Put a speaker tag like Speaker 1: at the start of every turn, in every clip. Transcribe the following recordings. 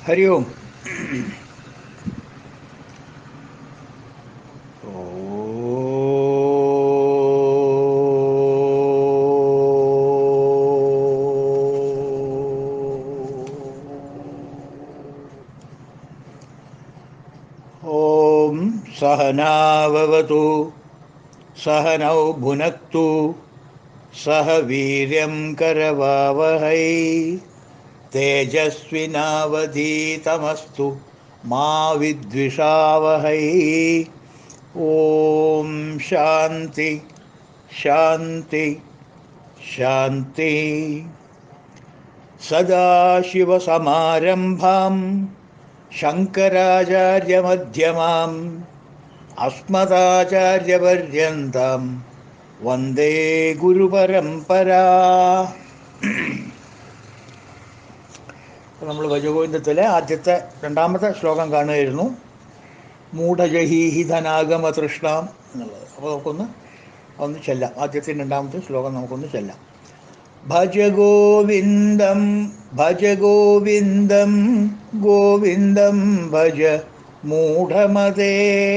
Speaker 1: हरि ओम ॐ सहनाववतु सहनौ भुनक्तु सह वीर्यं करवावहै तेजस्विनावधीतमस्तु मा विद्विषावहै ॐ शान्ति शान्ति शान्ति सदाशिवसमारम्भां शङ्कराचार्यमध्यमाम् अस्मदाचार्यपर्यन्तां വന്ദേ ഗുരുപരമ്പര നമ്മൾ ഭജഗോവിന്ദത്തിലെ ആദ്യത്തെ രണ്ടാമത്തെ ശ്ലോകം കാണുകയായിരുന്നു മൂഢജഹീഹി ധനാഗമ തൃഷ്ണാം എന്നുള്ളത് അപ്പോൾ നമുക്കൊന്ന് ഒന്ന് ചെല്ലാം ആദ്യത്തെ രണ്ടാമത്തെ ശ്ലോകം നമുക്കൊന്ന് ചെല്ലാം ഭജ ഗോവിന്ദം ഭജ ഗോവിന്ദം ഗോവിന്ദം ഭജ മൂഢമതേ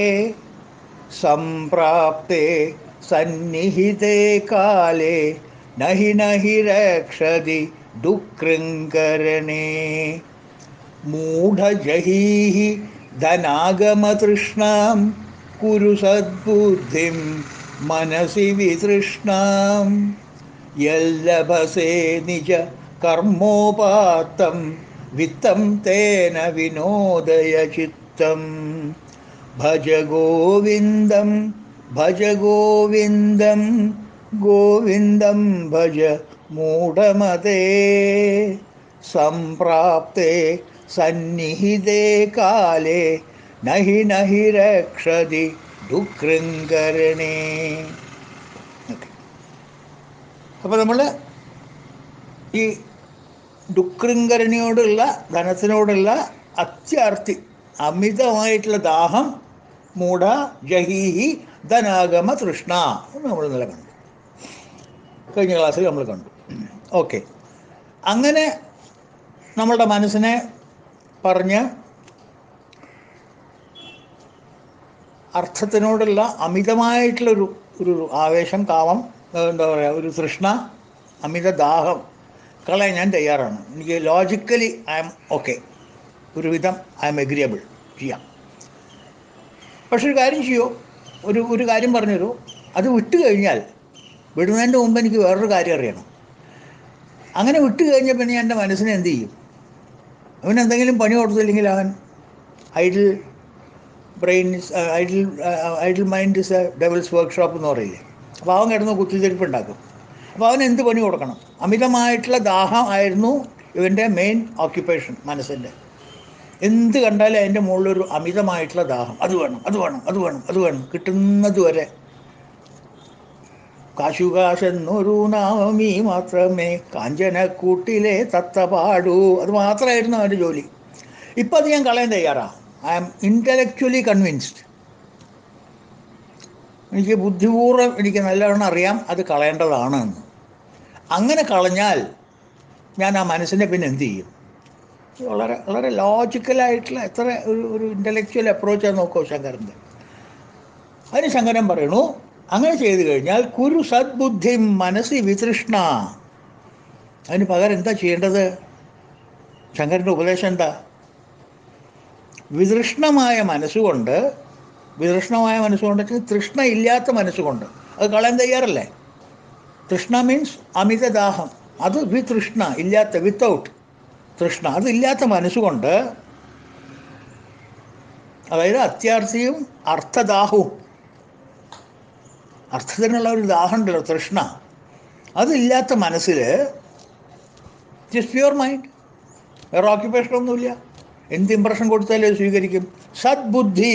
Speaker 1: സംപ്രാപ്തേ സന്നിഹിതേ കാലേ നഹി നഹി രക്ഷതി ദുഃഖൃങ്കരണേ മൂഢജഹീഹി ധനാഗമതൃഷ്ണാം കുരു സദ്ബുദ്ധിം മനസി വിതൃഷ്ണാം യല്ലഭസേ നിജ കർമ്മോപാത്തം വിത്തം തേന വിനോദയ ചിത്തം ഭജ ഗോവിന്ദം ഭജ ഗോവിന്ദം ഗോവിന്ദം ഭജ മൂഢമതേ സംപ്രാപ്തേ സന്നിഹിതേ കാലേ നഹി നഹി രക്ഷതി ദുഃഖൃങ്കരണേ അപ്പോൾ നമ്മൾ ഈ ദുഃഖൃങ്കരണിയോടുള്ള ധനത്തിനോടുള്ള അത്യാർത്തി അമിതമായിട്ടുള്ള ദാഹം മൂഢ ജഹീഹി ധനാഗമ തൃഷ്ണ നമ്മൾ ഇന്നലെ കണ്ടു കഴിഞ്ഞ ക്ലാസ്സിൽ നമ്മൾ കണ്ടു ഓക്കെ അങ്ങനെ നമ്മളുടെ മനസ്സിനെ പറഞ്ഞ് അർത്ഥത്തിനോടുള്ള അമിതമായിട്ടുള്ളൊരു ഒരു ആവേശം കാമം എന്താ പറയുക ഒരു തൃഷ്ണ അമിത ദാഹം കളയാൻ ഞാൻ തയ്യാറാണ് എനിക്ക് ലോജിക്കലി ഐ എം ഓക്കെ ഒരുവിധം ഐ എം എഗ്രിയബിൾ ചെയ്യാം പക്ഷെ ഒരു കാര്യം ചെയ്യോ ഒരു ഒരു കാര്യം പറഞ്ഞുതരൂ അത് വിട്ടു കഴിഞ്ഞാൽ വിടുന്നതിൻ്റെ മുമ്പ് എനിക്ക് വേറൊരു കാര്യം അറിയണം അങ്ങനെ വിട്ടു കഴിഞ്ഞാൽ പിന്നെ എൻ്റെ മനസ്സിനെ എന്ത് ചെയ്യും അവൻ എന്തെങ്കിലും പണി കൊടുത്തില്ലെങ്കിൽ അവൻ idle brain is idle idle mind is a devil's workshop എന്ന് പറയില്ലേ അപ്പോൾ അവൻ കിടന്ന് കുത്തിത്തിരിപ്പ് ഉണ്ടാക്കും അപ്പോൾ അവൻ എന്ത് പണി കൊടുക്കണം അമിതമായിട്ടുള്ള ദാഹം ആയിരുന്നു ഇവൻ്റെ മെയിൻ ഓക്യുപ്പേഷൻ മനസ്സിൻ്റെ എന്ത് കണ്ടാലും അതിൻ്റെ മുകളിലൊരു അമിതമായിട്ടുള്ള ദാഹം അത് വേണം അത് വേണം അത് വേണം അത് വേണം കിട്ടുന്നത് വരെ കാശുകാശെന്നൊരു നാമീ മാത്രമേ കാഞ്ചനക്കൂട്ടിലെ തത്ത പാടൂ അത് മാത്രമായിരുന്നു അവൻ്റെ ജോലി ഇപ്പം അത് ഞാൻ കളയാൻ തയ്യാറാണ് ഐ ആം ഇൻ്റലക്ച്വലി കൺവിൻസ്ഡ് എനിക്ക് ബുദ്ധിപൂർവ്വം എനിക്ക് നല്ലവണ്ണം അറിയാം അത് കളയേണ്ടതാണ് എന്ന് അങ്ങനെ കളഞ്ഞാൽ ഞാൻ ആ മനസ്സിനെ പിന്നെ എന്ത് ചെയ്യും വളരെ വളരെ ലോജിക്കലായിട്ടുള്ള എത്ര ഒരു ഒരു ഇൻ്റലക്ച്വൽ അപ്രോച്ചാണ് നോക്കോ ശങ്കരൻ്റെ അതിന് ശങ്കരൻ പറയണു അങ്ങനെ ചെയ്തു കഴിഞ്ഞാൽ കുരു സദ്ബുദ്ധി മനസ്സി വിതൃഷ്ണ അതിന് പകരം എന്താ ചെയ്യേണ്ടത് ശങ്കരൻ്റെ ഉപദേശം എന്താ വിതൃഷ്ണമായ മനസ്സുകൊണ്ട് വിതൃഷ്ണമായ മനസ്സുകൊണ്ട് തൃഷ്ണ ഇല്ലാത്ത മനസ്സുകൊണ്ട് അത് കളയാൻ തയ്യാറല്ലേ തൃഷ്ണ മീൻസ് അമിതദാഹം അത് വിതൃഷ്ണ ഇല്ലാത്ത വിത്തൗട്ട് തൃഷ്ണ അതില്ലാത്ത മനസ്സുകൊണ്ട് അതായത് അത്യാർത്ഥിയും അർത്ഥദാഹവും അർത്ഥത്തിനുള്ള ഒരു ദാഹം ഉണ്ടല്ലോ തൃഷ്ണ അതില്ലാത്ത മനസ്സിൽ ജസ്റ്റ് പ്യുവർ മൈൻഡ് വേറെ ഓക്യുപ്പേഷൻ ഒന്നുമില്ല എന്ത് ഇമ്പ്രഷൻ കൊടുത്താലും അത് സ്വീകരിക്കും സദ്ബുദ്ധി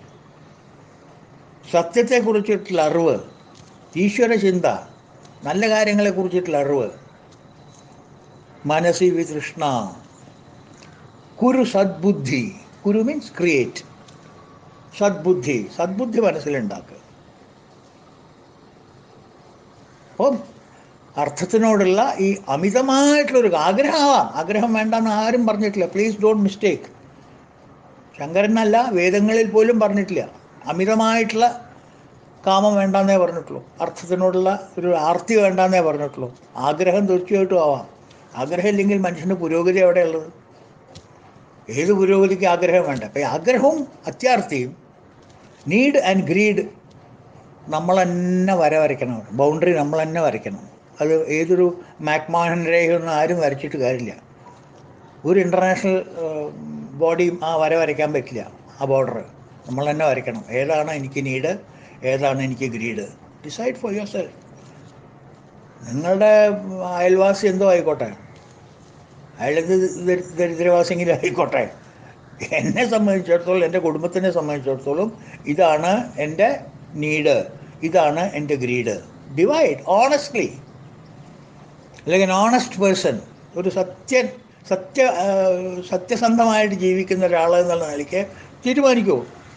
Speaker 1: സത്യത്തെക്കുറിച്ചിട്ടുള്ള അറിവ് ഈശ്വര ചിന്ത നല്ല കാര്യങ്ങളെക്കുറിച്ചിട്ടുള്ള അറിവ് മനസ്സി വിതൃഷ്ണ കുരു സദ്ബുദ്ധി കുരു മീൻസ് ക്രിയേറ്റ് സദ്ബുദ്ധി സദ്ബുദ്ധി മനസ്സിലുണ്ടാക്കുക അപ്പം അർത്ഥത്തിനോടുള്ള ഈ അമിതമായിട്ടുള്ളൊരു ആഗ്രഹമാവാം ആഗ്രഹം വേണ്ടെന്ന് ആരും പറഞ്ഞിട്ടില്ല പ്ലീസ് ഡോണ്ട് മിസ്റ്റേക്ക് ശങ്കരനല്ല വേദങ്ങളിൽ പോലും പറഞ്ഞിട്ടില്ല അമിതമായിട്ടുള്ള കാമം വേണ്ടാന്നേ പറഞ്ഞിട്ടുള്ളൂ അർത്ഥത്തിനോടുള്ള ഒരു ആർത്തി വേണ്ടാന്നേ പറഞ്ഞിട്ടുള്ളൂ ആഗ്രഹം തീർച്ചയായിട്ടും ആവാം ആഗ്രഹം ഇല്ലെങ്കിൽ മനുഷ്യന് പുരോഗതി എവിടെയുള്ളത് ഏത് പുരോഗതിക്ക് ആഗ്രഹം വേണ്ട അപ്പം ഈ ആഗ്രഹവും അത്യാർത്ഥിയും നീഡ് ആൻഡ് ഗ്രീഡ് നമ്മൾ തന്നെ വര വരയ്ക്കണം ബൗണ്ടറി നമ്മൾ തന്നെ വരയ്ക്കണം അത് ഏതൊരു മാക്മാഹൻ രേഖയൊന്നും ആരും വരച്ചിട്ട് കാര്യമില്ല ഒരു ഇൻ്റർനാഷണൽ ബോഡിയും ആ വര വരയ്ക്കാൻ പറ്റില്ല ആ ബോർഡർ നമ്മൾ തന്നെ വരയ്ക്കണം ഏതാണ് എനിക്ക് നീഡ് ഏതാണ് എനിക്ക് greed decide for yourself നിങ്ങളുടെ അയൽവാസി എന്തോ ആയിക്കോട്ടെ അയാളത് ദരിദ്രവാസിയെങ്കിലും ആയിക്കോട്ടെ എന്നെ സംബന്ധിച്ചിടത്തോളം എൻ്റെ കുടുംബത്തിനെ സംബന്ധിച്ചിടത്തോളം ഇതാണ് എൻ്റെ നീഡ് ഇതാണ് എൻ്റെ ഗ്രീഡ് ഡിവൈഡ് ഓണസ്റ്റ്ലി അല്ലെങ്കിൽ ഓണസ്റ്റ് പേഴ്സൺ ഒരു സത്യൻ സത്യ ആ, സത്യസന്ധമായിട്ട് ജീവിക്കുന്ന ഒരാൾ എന്നുള്ള നിലയ്ക്ക് തീരുമാനിക്കൂ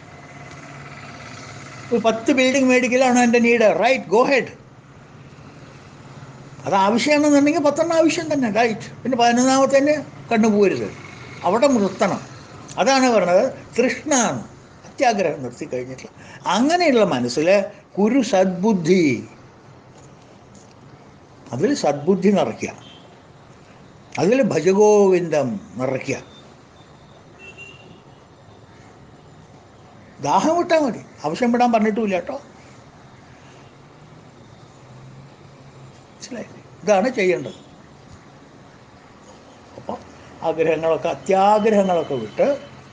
Speaker 1: ഒരു പത്ത് ബിൽഡിംഗ് മേടിക്കലാണ് എൻ്റെ നീഡ് റൈറ്റ് ഗോ ഹെഡ് അത് ആവശ്യമാണെന്നുണ്ടെങ്കിൽ പത്തെണ്ണം ആവശ്യം തന്നെ റൈറ്റ് പിന്നെ പതിനൊന്നാമത്തെ തന്നെ കണ്ണുപോരുത് അവിടെ നിർത്തണം അതാണ് പറഞ്ഞത് തൃഷ്ണാണ് അത്യാഗ്രഹം നിർത്തി കഴിഞ്ഞിട്ട് അങ്ങനെയുള്ള മനസ്സിൽ കുരു സദ്ബുദ്ധി അതിൽ സദ്ബുദ്ധി നിറയ്ക്കുക അതിൽ ഭജഗോവിന്ദം നിറയ്ക്കുക ദാഹം വിട്ടാൽ മതി ആവശ്യം വിടാൻ പറഞ്ഞിട്ടുമില്ല കേട്ടോ മനസ്സിലായി ഇതാണ് ചെയ്യേണ്ടത് അപ്പോൾ ആഗ്രഹങ്ങളൊക്കെ അത്യാഗ്രഹങ്ങളൊക്കെ വിട്ട്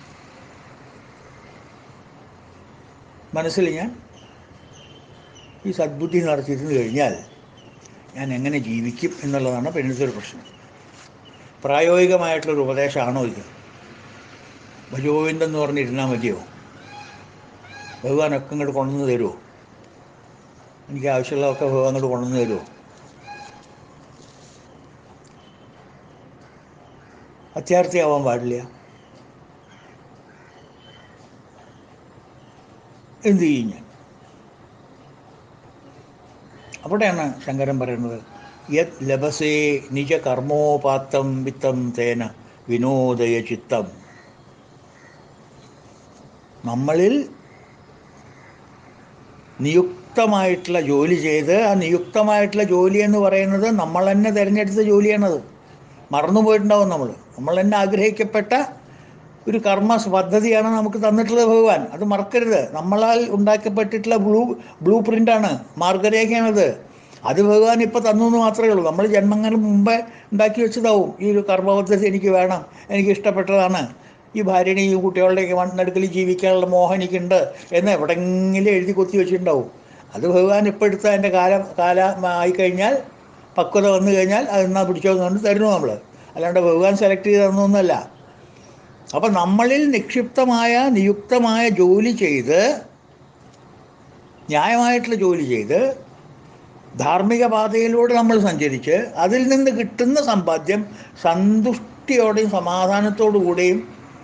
Speaker 1: മനസ്സിൽ ഞാൻ ഈ സദ്ബുദ്ധി നടത്തിയിരുന്നു കഴിഞ്ഞാൽ ഞാൻ എങ്ങനെ ജീവിക്കും എന്നുള്ളതാണ് പിന്നത്തെ ഒരു പ്രശ്നം പ്രായോഗികമായിട്ടുള്ളൊരു ഉപദേശമാണോ ഇത് ഭജഗോവിന്ദൻ എന്ന് പറഞ്ഞിരുന്നാൽ മതിയോ ഭഗവാനൊക്കെ ഇങ്ങോട്ട് കൊണ്ടുവന്ന് തരുമോ എനിക്ക് ആവശ്യമുള്ളതൊക്കെ ഭഗവാൻ ഇങ്ങോട്ട് കൊണ്ടുവന്ന് തരുമോ അത്യാർത്ഥിയാവാൻ പാടില്ല എന്ത് ചെയ്യും ഞാൻ അവിടെയാണ് ശങ്കരൻ പറയുന്നത് യത് ലഭസേ നിജ കർമ്മോപാത്തം വിത്തം തേന വിനോദയ ചിത്തം നമ്മളിൽ നിയുക്തമായിട്ടുള്ള ജോലി ചെയ്ത് ആ നിയുക്തമായിട്ടുള്ള ജോലി എന്ന് പറയുന്നത് നമ്മൾ തന്നെ തിരഞ്ഞെടുത്ത ജോലിയാണത് മറന്നുപോയിട്ടുണ്ടാവും നമ്മൾ നമ്മൾ തന്നെ ആഗ്രഹിക്കപ്പെട്ട ഒരു കർമ്മ പദ്ധതിയാണ് നമുക്ക് തന്നിട്ടുള്ളത് ഭഗവാൻ അത് മറക്കരുത് നമ്മളാൽ ഉണ്ടാക്കപ്പെട്ടിട്ടുള്ള ബ്ലൂ ബ്ലൂ പ്രിൻ്റാണ് മാർഗരേഖയാണത് അത് ഭഗവാൻ ഇപ്പോൾ തന്നു എന്ന് മാത്രമേ ഉള്ളൂ നമ്മൾ ജന്മങ്ങൾ മുമ്പേ ഉണ്ടാക്കി വെച്ചതാവും ഈ ഒരു കർമ്മ പദ്ധതി എനിക്ക് വേണം എനിക്ക് ഇഷ്ടപ്പെട്ടതാണ് ഈ ഭാര്യനെയും കുട്ടികളുടെയൊക്കെ മണ്ണെടുക്കൽ ജീവിക്കാനുള്ള മോഹം എനിക്കുണ്ട് എന്ന് എവിടെയെങ്കിലും എഴുതി കൊത്തി വെച്ചിട്ടുണ്ടാവും അത് ഭഗവാൻ ഇപ്പോൾ എടുത്ത അതിൻ്റെ കാലം കാലം ആയിക്കഴിഞ്ഞാൽ പക്വത വന്നു കഴിഞ്ഞാൽ അത് എന്നാ പിടിച്ചോ കൊണ്ട് തരുന്നു നമ്മൾ അല്ലാണ്ട് ഭഗവാൻ സെലക്ട് ചെയ്ത് തന്നൊന്നുമല്ല അപ്പം നമ്മളിൽ നിക്ഷിപ്തമായ നിയുക്തമായ ജോലി ചെയ്ത് ന്യായമായിട്ടുള്ള ജോലി ചെയ്ത് ധാർമ്മിക പാതയിലൂടെ നമ്മൾ സഞ്ചരിച്ച് അതിൽ നിന്ന് കിട്ടുന്ന സമ്പാദ്യം സന്തുഷ്ടിയോടെയും സമാധാനത്തോടു കൂടെയും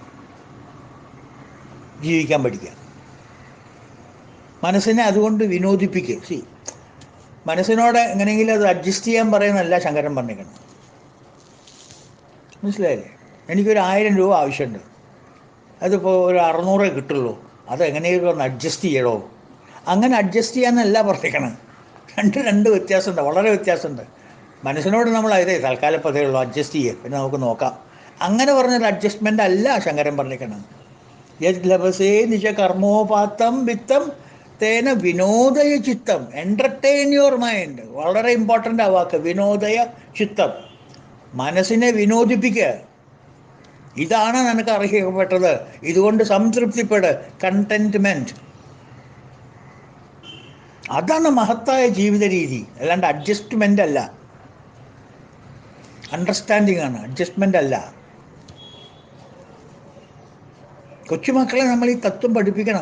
Speaker 1: ജീവിക്കാൻ പഠിക്കുക മനസ്സിനെ അതുകൊണ്ട് വിനോദിപ്പിക്കുക സി മനസ്സിനോട് എങ്ങനെയെങ്കിലും അത് അഡ്ജസ്റ്റ് ചെയ്യാൻ പറയുന്നതല്ല ശങ്കരൻ പറഞ്ഞിരിക്കണം മനസ്സിലായില്ലേ എനിക്കൊരു ആയിരം രൂപ ആവശ്യമുണ്ട് അതിപ്പോൾ ഒരു അറുന്നൂറേ കിട്ടുള്ളൂ അത് എങ്ങനെയെങ്കിലും ഒന്ന് അഡ്ജസ്റ്റ് ചെയ്യണോ അങ്ങനെ അഡ്ജസ്റ്റ് ചെയ്യാന്നല്ല പറഞ്ഞിരിക്കണം രണ്ട് രണ്ട് വ്യത്യാസമുണ്ട് വളരെ വ്യത്യാസമുണ്ട് മനസ്സിനോട് നമ്മൾ അതേ തൽക്കാലം പതേ ഉള്ളൂ അഡ്ജസ്റ്റ് ചെയ്യുക പിന്നെ നമുക്ക് നോക്കാം അങ്ങനെ പറഞ്ഞൊരു അഡ്ജസ്റ്റ്മെൻ്റ് അല്ല ശങ്കരൻ പറഞ്ഞിരിക്കണം യത് ലഭസേ നിജ കർമ്മോപാത്തം വിത്തം തേന വിനോദയ ചിത്തം എൻ്റർടൈൻ യുവർ മൈൻഡ് വളരെ ഇമ്പോർട്ടൻ്റ് ആ വാക്ക് വിനോദയ ചിത്തം മനസ്സിനെ വിനോദിപ്പിക്കുക ഇതാണ് നിനക്ക് അർഹിക്കപ്പെട്ടത് ഇതുകൊണ്ട് സംതൃപ്തിപ്പെട് കണ്ടൻറ്റ്മെൻറ്റ് അതാണ് മഹത്തായ ജീവിത രീതി അല്ലാണ്ട് അഡ്ജസ്റ്റ്മെൻ്റ് അല്ല അണ്ടർസ്റ്റാൻഡിങ് ആണ് അഡ്ജസ്റ്റ്മെൻ്റ് അല്ല കൊച്ചുമക്കളെ നമ്മൾ ഈ തത്വം പഠിപ്പിക്കണം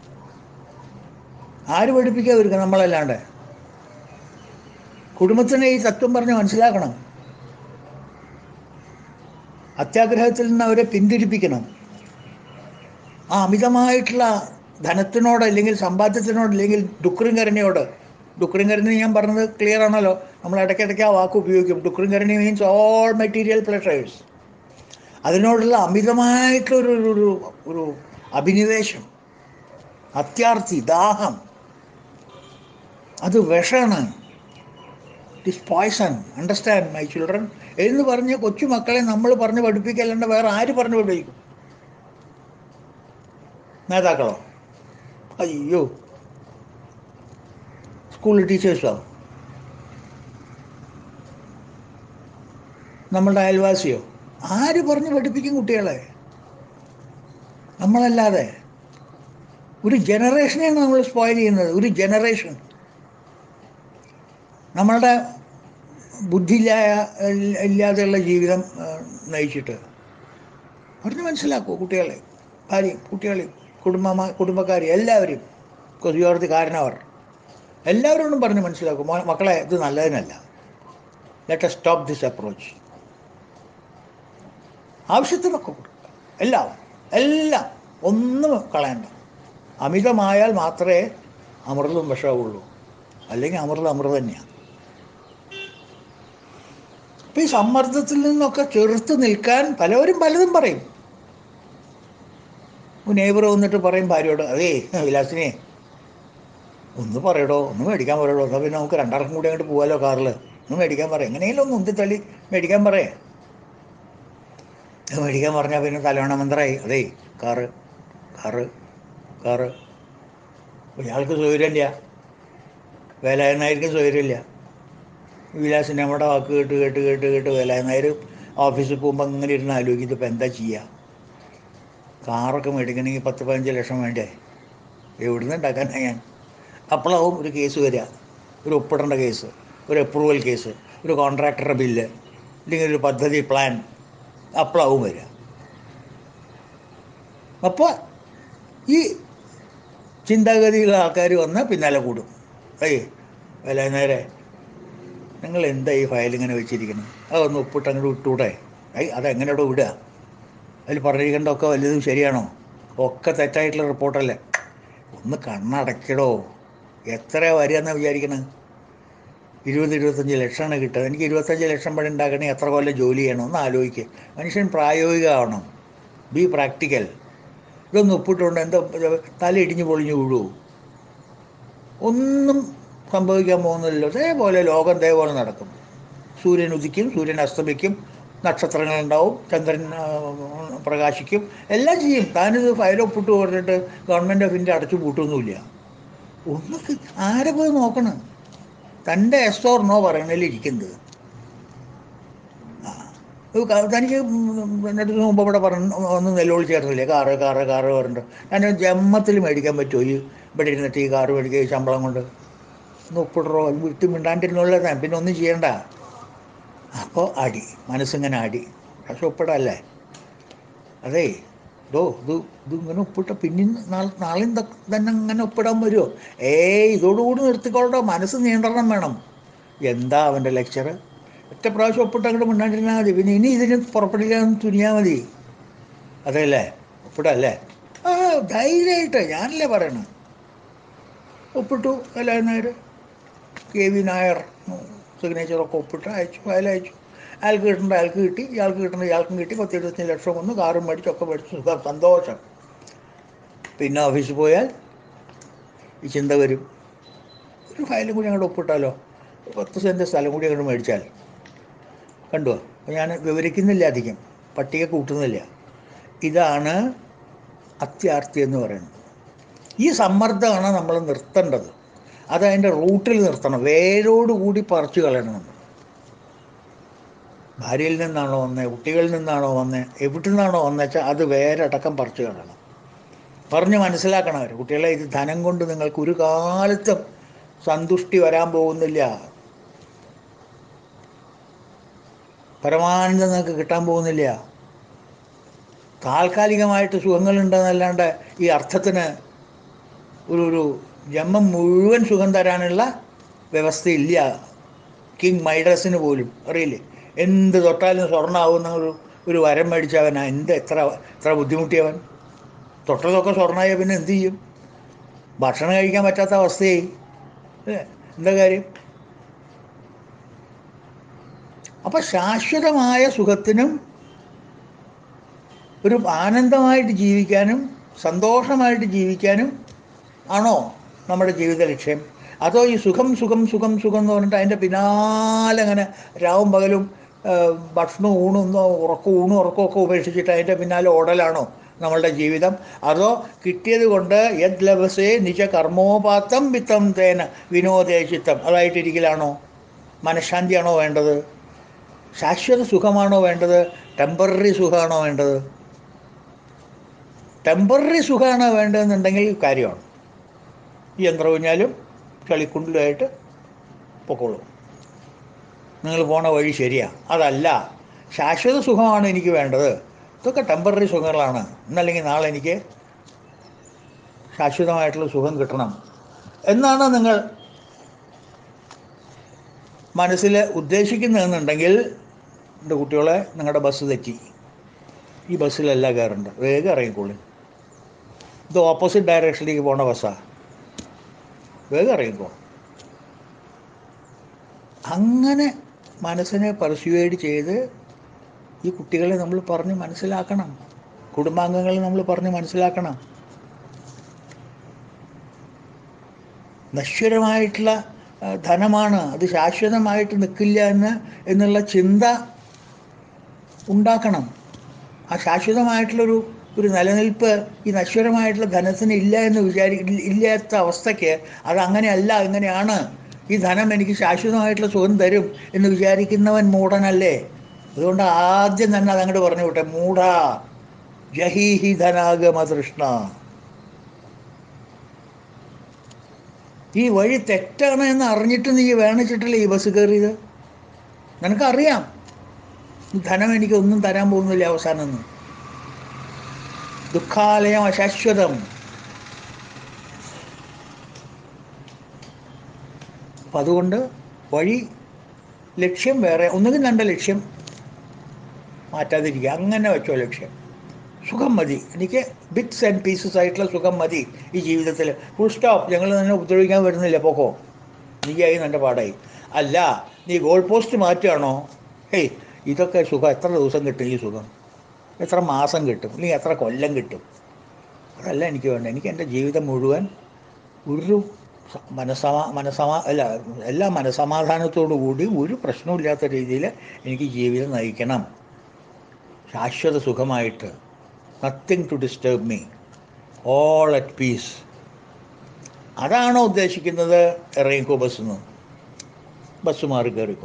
Speaker 1: ആര് പഠിപ്പിക്കാതിരിക്കുക നമ്മളല്ലാണ്ട് കുടുംബത്തിനെ ഈ തത്വം പറഞ്ഞ് മനസ്സിലാക്കണം അത്യാഗ്രഹത്തിൽ നിന്ന് അവരെ പിന്തിരിപ്പിക്കണം ആ അമിതമായിട്ടുള്ള ധനത്തിനോട് അല്ലെങ്കിൽ സമ്പാദ്യത്തിനോട് അല്ലെങ്കിൽ ഡുക്രിങ്കരനയോട് ഡുക്രിം കരണി ഞാൻ പറഞ്ഞത് ക്ലിയർ ആണല്ലോ നമ്മൾ ഇടയ്ക്കിടയ്ക്ക് ആ വാക്ക് ഉപയോഗിക്കും ഡുക്രിം കരണി മീൻസ് ഓൾ മെറ്റീരിയൽ പ്ലഷേഴ്സ് അതിനോടുള്ള അമിതമായിട്ടുള്ളൊരു ഒരു ഒരു ഒരു അഭിനിവേശം അത്യാർത്ഥി ദാഹം അത് വിഷമാണ് it poison understand my children എന്ന് പറഞ്ഞ് കൊച്ചുമക്കളെ നമ്മൾ പറഞ്ഞ് പഠിപ്പിക്കല്ലാണ്ട് വേറെ ആര് പറഞ്ഞ് പഠിപ്പിക്കും നേതാക്കളോ അയ്യോ സ്കൂൾ ടീച്ചേഴ്സോ നമ്മളുടെ അയൽവാസിയോ ആര് പറഞ്ഞ് പഠിപ്പിക്കും കുട്ടികളെ നമ്മളല്ലാതെ ഒരു ജനറേഷനെയാണ് നമ്മൾ സ്പോയിൽ ചെയ്യുന്നത് ഒരു ജനറേഷൻ നമ്മളുടെ ബുദ്ധിയില്ലായ ഇല്ലാതെയുള്ള ജീവിതം ആ, നയിച്ചിട്ട് പറഞ്ഞ് മനസ്സിലാക്കൂ കുട്ടികളെ ഭാര്യയും കുട്ടികളെയും കുടുംബ കുടുംബക്കാരി എല്ലാവരും കൊതിയോർത്തി കാരണവർ എല്ലാവരോടും പറഞ്ഞ് മനസ്സിലാക്കും "മോനെ, മക്കളെ ഇത് നല്ലതിനല്ല let's stop this approach ആവശ്യത്തിനൊക്കെ കൊടുക്കുക എല്ലാം എല്ലാം ഒന്നും കളയണ്ട അമിതമായാൽ മാത്രമേ അമൃതം വിഷമുള്ളൂ അല്ലെങ്കിൽ അമൃതം അമൃതം തന്നെയാണ് അപ്പം ഈ സമ്മർദ്ദത്തിൽ നിന്നൊക്കെ ചെറുത്ത് നിൽക്കാൻ പലവരും പലതും പറയും നെയ്ബർ വന്നിട്ട് പറയും ഭാര്യയോട് അതേ വിലാസിനെ ഒന്ന് പറയടോ ഒന്ന് മേടിക്കാൻ പറയടോ എന്നാൽ പിന്നെ നമുക്ക് രണ്ടാർക്കും കൂടി അങ്ങോട്ട് പോകാമല്ലോ കാറിൽ ഒന്ന് മേടിക്കാൻ പറയാം എങ്ങനെയെങ്കിലും ഒന്ന് ഉന്തി തള്ളി മേടിക്കാൻ പറയേ അത് മേടിക്കാൻ പറഞ്ഞാൽ പിന്നെ തലവണ മന്ത്രമായി അതേ കാറ് കാറ് കാറ് അപ്പോൾ ഇയാൾക്ക് സൗകര്യമില്ല വേലായനായിരിക്കും സൗകര്യമില്ല വിലാസിന് നമ്മുടെ വാക്ക് കേട്ട് കേട്ട് കേട്ട് കേട്ട് വേലായനായർ ഓഫീസിൽ പോകുമ്പോൾ അങ്ങനെ ഇരുന്ന് ആലോചിക്കും ഇതിപ്പോൾ എന്താ ചെയ്യുക കാറൊക്കെ മേടിക്കണമെങ്കിൽ പത്ത് പതിനഞ്ച് ലക്ഷം വേണ്ടേ എവിടുന്ന് ഉണ്ടാക്കാനാണ് ഞാൻ അപ്പോഴാവും ഒരു കേസ് വരിക ഒരു ഒപ്പിടേണ്ട കേസ് ഒരു അപ്രൂവൽ കേസ് ഒരു കോൺട്രാക്ടറുടെ ബില്ല് അല്ലെങ്കിൽ ഒരു പദ്ധതി പ്ലാൻ അപ്പോഴാവും വരിക അപ്പോൾ ഈ ചിന്താഗതിയുള്ള ആൾക്കാർ വന്ന് പിന്നാലെ കൂടും ഏയ് വില നേരെ നിങ്ങൾ എന്താ ഈ ഫയൽ ഇങ്ങനെ വെച്ചിരിക്കുന്നത് അതൊന്ന് ഒപ്പിട്ട് അങ്ങോട്ട് വിട്ടൂടെ ഐ അതെങ്ങനെയോടെ വിടുക അതിൽ പറഞ്ഞിരിക്കേണ്ടതൊക്കെ വലുതും ശരിയാണോ ഒക്കെ തെറ്റായിട്ടുള്ള റിപ്പോർട്ടല്ലേ ഒന്ന് കണ്ണടയ്ക്കടോ എത്ര വരികയെന്നാണ് വിചാരിക്കണത് ഇരുപത് ഇരുപത്തഞ്ച് ലക്ഷമാണ് കിട്ടുക എനിക്ക് ഇരുപത്തഞ്ച് ലക്ഷം പണി ഉണ്ടാക്കണമെങ്കിൽ എത്ര കൊല്ലം ജോലി ചെയ്യണം ഒന്ന് ആലോചിക്കുക മനുഷ്യൻ പ്രായോഗികമാവണം ബി പ്രാക്ടിക്കൽ ഇതൊന്നും ഒപ്പിട്ടുകൊണ്ട് എന്താ തല ഇടിഞ്ഞ് പൊളിഞ്ഞ് വീഴുമോ ഒന്നും സംഭവിക്കാൻ പോകുന്നില്ലല്ലോ അതേപോലെ ലോകം അതേപോലെ നടക്കും സൂര്യൻ ഉദിക്കും സൂര്യൻ അസ്തമിക്കും നക്ഷത്രങ്ങളുണ്ടാവും ചന്ദ്രൻ ആ, പ്രകാശിക്കും എല്ലാം ചെയ്യും താനിത് ഫയൽ ഒപ്പിട്ട് പറഞ്ഞിട്ട് ഗവൺമെൻറ് ഓഫ് ഇന്ത്യ അടച്ചു പൂട്ടൊന്നുമില്ല ഒന്ന് ക- ആരെ പോയി നോക്കണം തൻ്റെ എസ് ഓർ നോ പറയണതിൽ ഇരിക്കുന്നത് ആ ഇത് ക- തനിക്ക് എൻ്റെ അടുത്ത് മുമ്പ് ഇവിടെ പറഞ്ഞു ഒന്ന് നെല്ലോളി ചേർന്നില്ലേ കാറ് കാറ് കാറ് പറഞ്ഞിട്ട് ഞാൻ ജമ്മത്തിൽ മേടിക്കാൻ പറ്റുമോ ഈ ഇവിടെ ഇരുന്നിട്ട് ഈ കാറ് മേടിക്കുക ഈ ശമ്പളം കൊണ്ട് ഒന്ന് ഒപ്പിടറോ അത് വിട്ട് മിണ്ടാണ്ടിരുന്നുള്ള പിന്നെ ഒന്നും ചെയ്യണ്ട അപ്പോൾ അടി മനസ്സിങ്ങനെ അടി പക്ഷെ ഒപ്പിടല്ലേ അതേ ഡോ ഇത് ഇത് ഇങ്ങനെ ഒപ്പിട്ട പിന്നെ നാളെ നാളെയും ത- തന്നെ ഇങ്ങനെ ഒപ്പിടാൻ വരുമോ ഏയ് ഇതോടുകൂടി നിർത്തിക്കൊള്ളോ മനസ്സ് നിയന്ത്രണം വേണം എന്താ അവൻ്റെ ലെക്ചർ ഒറ്റ പ്രാവശ്യം ഒപ്പിട്ട് അങ്ങോട്ട് മിണ്ടാണ്ടിരുന്നാൽ മതി പിന്നെ ഇനി ഇതിന് പുറപ്പെടില്ലാന്ന് തുനിയാൽ മതി അതെല്ലേ ഒപ്പിടല്ലേ ആ ധൈര്യമായിട്ട് ഞാനല്ലേ പറയണത് ഒപ്പിട്ടു അല്ല നേര് കെ വി നായർ സിഗ്നേച്ചറൊക്കെ ഒപ്പിട്ട് അയച്ചു ഫയൽ അയച്ചു അയാൾക്ക് കിട്ടേണ്ട അയാൾക്ക് കിട്ടി ഇയാൾക്ക് കിട്ടേണ്ട ഇയാൾക്കും കിട്ടി പത്ത് ഇരുപത്തഞ്ച് ലക്ഷം വന്നു കാറും മേടിച്ചൊക്കെ മേടിച്ചു സുഖം സന്തോഷം പിന്നെ ഓഫീസിൽ പോയാൽ ഈ ചിന്ത വരും ഒരു ഫയലും കൂടി അങ്ങോട്ട് ഒപ്പിട്ടാലോ ഒരു പത്ത് സെൻറ്റ് സ്ഥലം കൂടി അങ്ങോട്ട് മേടിച്ചാൽ കണ്ടോ അപ്പോൾ ഞാൻ വിവരിക്കുന്നില്ല അധികം പട്ടിക കൂട്ടുന്നില്ല ഇതാണ് അത്യാർത്തി എന്ന് പറയുന്നത് ഈ സമ്മർദ്ദമാണ് നമ്മൾ നിർത്തേണ്ടത് അത് അതിൻ്റെ റൂട്ടിൽ നിർത്തണം വേരോട് കൂടി പറിച്ചു കളയണം നമ്മൾ ഭാര്യയിൽ നിന്നാണോ വന്നത് കുട്ടികളിൽ നിന്നാണോ വന്നത് എവിടെ നിന്നാണോ വന്നെച്ചാൽ അത് വേരടക്കം പറിച്ചു കളയണം പറഞ്ഞ് മനസ്സിലാക്കണം അവർ കുട്ടികളെ ഇത് ധനം കൊണ്ട് നിങ്ങൾക്ക് ഒരു കാലത്തും സന്തുഷ്ടി വരാൻ പോകുന്നില്ല പരമാനന്ദം നിങ്ങൾക്ക് കിട്ടാൻ പോകുന്നില്ല താൽക്കാലികമായിട്ട് സുഖങ്ങളുണ്ടെന്നല്ലാണ്ട് ഈ അർത്ഥത്തിന് ഒരു ഒരു ജന്മം മുഴുവൻ സുഖം തരാനുള്ള വ്യവസ്ഥയില്ല കിങ് മൈഡസിന് പോലും അറിയില്ലേ എന്ത് തൊട്ടാലും സ്വർണ്ണമാവുന്ന ഒരു ഒരു വരം മേടിച്ചവനാ എന്ത് എത്ര എത്ര ബുദ്ധിമുട്ടിയവൻ തൊട്ടതൊക്കെ സ്വർണ്ണമായ പിന്നെ എന്ത് ചെയ്യും ഭക്ഷണം കഴിക്കാൻ പറ്റാത്ത അവസ്ഥയായി അല്ലേ എന്താ കാര്യം അപ്പൊ ശാശ്വതമായ സുഖത്തിനും ഒരു ആനന്ദമായിട്ട് ജീവിക്കാനും സന്തോഷമായിട്ട് ജീവിക്കാനും ആണോ നമ്മുടെ ജീവിത ലക്ഷ്യം അതോ ഈ സുഖം സുഖം സുഖം സുഖം എന്ന് പറഞ്ഞിട്ട് അതിൻ്റെ പിന്നാലെ അങ്ങനെ രാവും പകലും ആ, ഭക്ഷണവും ഊണും ഒന്നും ഉറക്കവും ഊണും ഉറക്കവും ഒക്കെ ഉപേക്ഷിച്ചിട്ട് അതിൻ്റെ പിന്നാലെ ഓടലാണോ നമ്മളുടെ ജീവിതം അതോ കിട്ടിയത് കൊണ്ട് യദ് ലഭസേ നിജ കർമ്മോപാത്തം വിത്തം തേന വിനോദേശിത്തം അതായിട്ടിരിക്കലാണോ മനഃശാന്തിയാണോ വേണ്ടത് ശാശ്വത സുഖമാണോ വേണ്ടത് ടെമ്പററി സുഖമാണോ വേണ്ടത് ടെമ്പററി സുഖമാണ് വേണ്ടതെന്നുണ്ടെങ്കിൽ കാര്യമാണ് ഈ യന്ത്രകുഞ്ഞാലും കളിക്കുണ്ടിലുമായിട്ട് പൊക്കോളൂ നിങ്ങൾ പോണ വഴി ശരിയാ അതല്ല ശാശ്വത സുഖമാണ് എനിക്ക് വേണ്ടത് ഇതൊക്കെ ടെമ്പററി സുഖങ്ങളാണ് എന്നല്ലെങ്കിൽ നാളെ എനിക്ക് ശാശ്വതമായിട്ടുള്ള സുഖം കിട്ടണം എന്നാണ് നിങ്ങൾ മനസ്സിൽ ഉദ്ദേശിക്കുന്നതെന്നുണ്ടെങ്കിൽ എൻ്റെ കുട്ടികളെ നിങ്ങളുടെ ബസ് തെറ്റി ഈ ബസ്സിലല്ല കയറേണ്ടത് വേഗം ഇറങ്ങിക്കോളി ഇത് ഓപ്പോസിറ്റ് ഡയറക്ഷനിലേക്ക് പോണ ബസ്സാണ് വേഗം ഇറങ്ങിക്കോ അങ്ങനെ മനസ്സിനെ പെർസ്യൂവേഡ് ചെയ്ത് ഈ കുട്ടികളെ നമ്മൾ പറഞ്ഞ് മനസ്സിലാക്കണം കുടുംബാംഗങ്ങളെ നമ്മൾ പറഞ്ഞ് മനസ്സിലാക്കണം നശ്വരമായിട്ടുള്ള ആ, ധനമാണ് അത് ശാശ്വതമായിട്ട് നിൽക്കില്ല എന്ന് എന്നുള്ള ചിന്ത ഉണ്ടാക്കണം ആ ശാശ്വതമായിട്ടുള്ളൊരു ഒരു നിലനിൽപ്പ് ഈ നശ്വരമായിട്ടുള്ള ധനത്തിന് ഇല്ല എന്ന് വിചാരി ഇല്ലാത്ത അവസ്ഥയ്ക്ക് അത് അങ്ങനെയല്ല ഇങ്ങനെയാണ് ഈ ധനം എനിക്ക് ശാശ്വതമായിട്ടുള്ള സുഖം തരും എന്ന് വിചാരിക്കുന്നവൻ മൂഢനല്ലേ അതുകൊണ്ട് ആദ്യം തന്നെ അതങ്ങോട്ട് പറഞ്ഞു വിട്ടെ മൂഢ ജഹീഹി ധനാഗമ തൃഷ്ണ ഈ വഴി തെറ്റാണ് എന്ന് അറിഞ്ഞിട്ട് നീ വേണിച്ചിട്ടില്ലേ ഈ ബസ് കയറിയത് നിനക്കറിയാം ഈ ധനം എനിക്ക് ഒന്നും തരാൻ പോകുന്നില്ല അവസാനം ഒന്നും ദുഃഖാലയം അശാശ്വതം അപ്പം അതുകൊണ്ട് വഴി ലക്ഷ്യം വേറെ ഒന്നുകിൽ നല്ല ലക്ഷ്യം മാറ്റാതിരിക്കുക അങ്ങനെ വെച്ചോ ലക്ഷ്യം സുഖം മതി എനിക്ക് ബിറ്റ്സ് ആൻഡ് പീസസ് ആയിട്ടുള്ള സുഖം മതി ഈ ജീവിതത്തിൽ ഫുൾ സ്റ്റോപ്പ് ഞങ്ങൾ തന്നെ ഉപദ്രവിക്കാൻ വരുന്നില്ല പോക്കോ നീയായി എൻ്റെ പാടായി അല്ല നീ ഗോൾ പോസ്റ്റ് മാറ്റുകയാണോ ഹേയ് ഇതൊക്കെ സുഖം എത്ര ദിവസം കിട്ടും ഈ സുഖം എത്ര മാസം കിട്ടും അല്ലെങ്കിൽ എത്ര കൊല്ലം കിട്ടും അതല്ല എനിക്ക് വേണ്ട എനിക്ക് എൻ്റെ ജീവിതം മുഴുവൻ ഒരു സ- മനസ്സമാ മനസ്സമാ അല്ല എല്ലാ മനസ്സമാധാനത്തോടു കൂടി ഒരു പ്രശ്നമില്ലാത്ത രീതിയിൽ എനിക്ക് ജീവിതം നയിക്കണം ശാശ്വത സുഖമായിട്ട് nothing to disturb me all at peace അതാണോ ഉദ്ദേശിക്കുന്നത് ഇറങ്ങിക്കോ ബസ്സിൽ നിന്ന് ബസ് മാറി കയറിക്കോ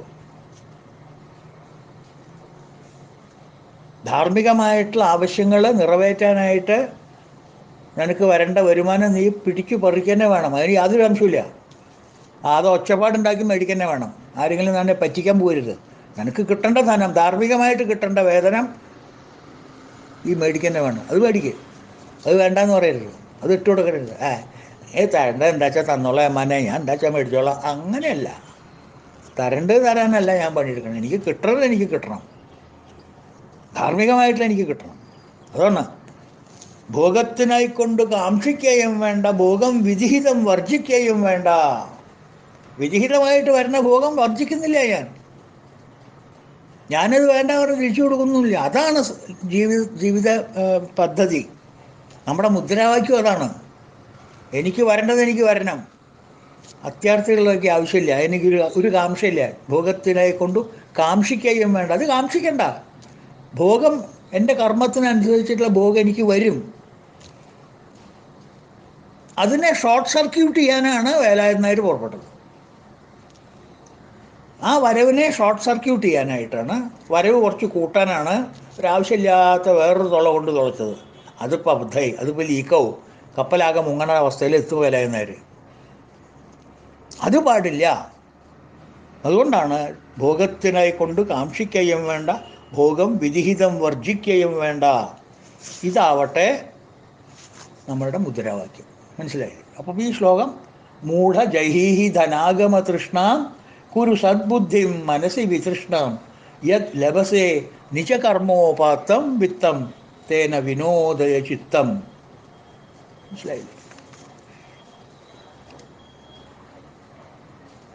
Speaker 1: ധാർമ്മികമായിട്ടുള്ള ആവശ്യങ്ങൾ നിറവേറ്റാനായിട്ട് നിനക്ക് വരേണ്ട വരുമാനം നീ പിടിച്ചു പറിക്കന്നെ വേണം അതിന് യാതൊരു അംശമില്ല അത് ഒച്ചപ്പാടുണ്ടാക്കി മേടിക്കന്നെ വേണം ആരെങ്കിലും തന്നെ പറ്റിക്കാൻ പോരുത് നിനക്ക് കിട്ടേണ്ട ധനം ധാർമ്മികമായിട്ട് കിട്ടേണ്ട വേതനം ഈ മേടിക്കന്നെ വേണം അത് മേടിക്ക് അത് വേണ്ടെന്ന് പറയരുത് അത് ഇട്ട് കൊടുക്കരുത് ഏ ഏ തരണ്ട എന്താ വെച്ചാൽ തന്നോളാം അമ്മാനെ ഞാൻ എന്താ വെച്ചാൽ മേടിച്ചോളാം അങ്ങനെയല്ല തരേണ്ടത് തരാനല്ല ഞാൻ പണിയെടുക്കണം എനിക്ക് കിട്ടുന്നത് എനിക്ക് കിട്ടണം ധാർമ്മികമായിട്ട് എനിക്ക് കിട്ടണം അതാണ് ഭോഗത്തിനായി കൊണ്ട് കാക്ഷിക്കുകയും വേണ്ട ഭോഗം വിധിഹിതം വർജിക്കുകയും വേണ്ട വിധിഹിതമായിട്ട് വരുന്ന ഭോഗം വർജിക്കുന്നില്ല ഞാൻ ഞാനത് വേണ്ട പറഞ്ഞ് തിരിച്ചു കൊടുക്കുന്നില്ല അതാണ് സ- ജീവിത ജീവിത ആ, പദ്ധതി നമ്മുടെ മുദ്രാവാക്യം അതാണ് എനിക്ക് വരേണ്ടത് എനിക്ക് വരണം അത്യാർത്ഥികളിലൊക്കെ ആവശ്യമില്ല എനിക്കൊരു ഒരു കാംക്ഷയില്ല ഭോഗത്തിനായി കൊണ്ടു കാംക്ഷിക്കുകയും വേണ്ട അത് കാംക്ഷിക്കണ്ട ഭോഗം എൻ്റെ കർമ്മത്തിനനുസരിച്ചിട്ടുള്ള ഭോഗം എനിക്ക് വരും അതിനെ ഷോർട്ട് സർക്യൂട്ട് ചെയ്യാനാണ് വേലായുധ നായർ പുറപ്പെട്ടത് ആ വരവിനെ ഷോർട്ട് സർക്യൂട്ട് ചെയ്യാനായിട്ടാണ് വരവ് കുറച്ച് കൂട്ടാനാണ് ഒരാവശ്യമില്ലാത്ത വേറൊരു തുള കൊണ്ട് തുളച്ചത് അതിപ്പോൾ അബദ്ധമായി അതിപ്പോൾ ലീക്കാവും കപ്പലാകെ മുങ്ങണ അവസ്ഥയിൽ എത്തും വേലായുധ നായർ അത് പാടില്ല അതുകൊണ്ടാണ് ഭോഗത്തിനായി കൊണ്ട് കാക്ഷിക്കുകയും വേണ്ട ഭോഗം വിധിഹിതം വർജിക്കുകയും വേണ്ട ഇതാവട്ടെ നമ്മളുടെ മുദ്രാവാക്യം മനസ്സിലായി അപ്പം ഈ ശ്ലോകം മൂഢ ജൈഹീഹി ധനാഗമ തൃഷ്ണാം കുരു സദ്ബുദ്ധിം മനസ്സി വിതൃഷ്ണാം യത് ലഭസേ നിജകർമ്മോപാത്തം വിത്തം തേന വിനോദയ ചിത്തം മനസ്സിലായില്ലേ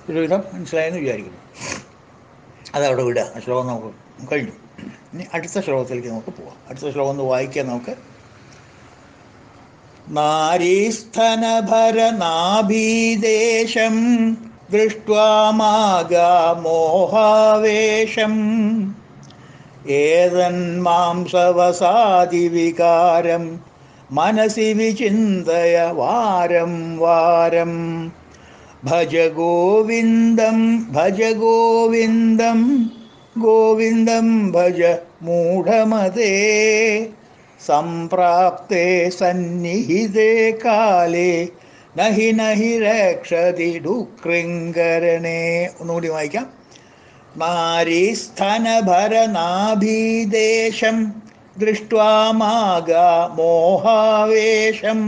Speaker 1: ഒരുവിധം മനസ്സിലായെന്ന് വിചാരിക്കുന്നു അതവിടെ വിടുക ആ ശ്ലോകം നമുക്ക് കഴിഞ്ഞു ഇനി അടുത്ത ശ്ലോകത്തിലേക്ക് നമുക്ക് പോവാം അടുത്ത ശ്ലോകം ഒന്ന് വായിക്കാം നമുക്ക് നാരീസ്ഥനഭരനാഭീദേശം ദൃഷ്ട്വാ മാഗാമോഹാവേശം ഏതന്മാംസവസാദിവികാരം മനസി വിചിന്തയ വാരം വാരം ഭജ ഗോവിന്ദം ഭജ ഗോവിന്ദം ഗോവിന്ദം ഭജ മൂഢമതേ സംപ്രാപ്തേ സന്നിഹിതേ കാലേ നഹി നഹി രക്ഷതി ഡുക്രിങ്കരണേ ഒന്നുകൂടി വായിക്കാം നാരീസ്ഥനഭരനാഭീദേശം ദൃഷ്ട്വാ മാഗാ മോഹാവേശം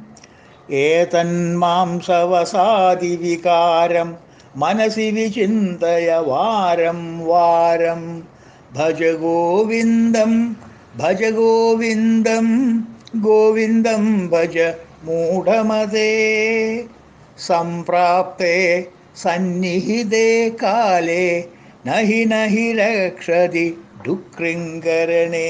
Speaker 1: ഏതന്മാംസവസാദിവികാരം മനസി വിചിന്തയ വാരം വാരം ഭജ ഗോവിന്ദം ഭജ ഗോവിന്ദം ഗോവിന്ദം ഭജ മൂഢമതേ സംപ്രാപ്തേ സന്നിഹിതേ കാലേ നഹി നഹി രക്ഷതി ഡുക്രിങ്കരണേ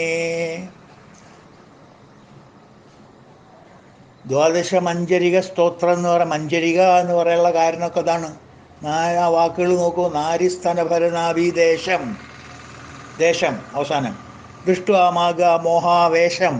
Speaker 1: ദ്വാദശ മഞ്ചരിക സ്തോത്രം എന്ന് പറയുന്ന മഞ്ചരിക എന്ന് പറയാനുള്ള കാരണമൊക്കെ അതാണ് നാ- ആ വാക്കുകൾ നോക്കൂ നാരിസ്ഥനഭരനാഭീദേശം ദേശം അവസാനം ദൃഷ്ടുവാമാക മോഹാവേശം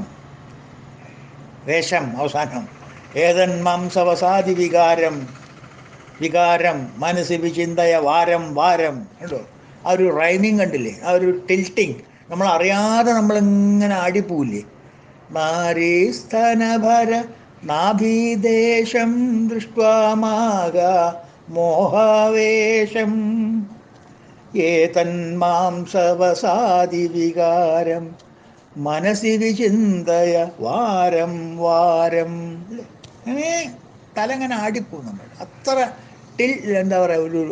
Speaker 1: വേഷം അവസാനം ഏതൻ മാംസവസാദി വികാരം വികാരം മനസ്സി വിചിന്തയ വാരം വാരം കണ്ടോ ആ ഒരു റൈമിങ് കണ്ടില്ലേ ആ ഒരു ടിൽറ്റിങ് നമ്മൾ അറിയാതെ നമ്മളിങ്ങനെ ആടിപ്പോവില്ലേ നാരീസ്ഥനഭര നാഭീദേശം ദൃഷ്ട്വാമാക മോഹാവേശം ഏതന്മാംസവസാദി വികാരം മനസ്സി വിചിന്തയ വാരം വാരം ഇല്ലേ? അങ്ങനെ തലങ്ങനെ ആടിപ്പോവും നമ്മൾ അത്ര ടിൽ എന്താ പറയുക ഒരു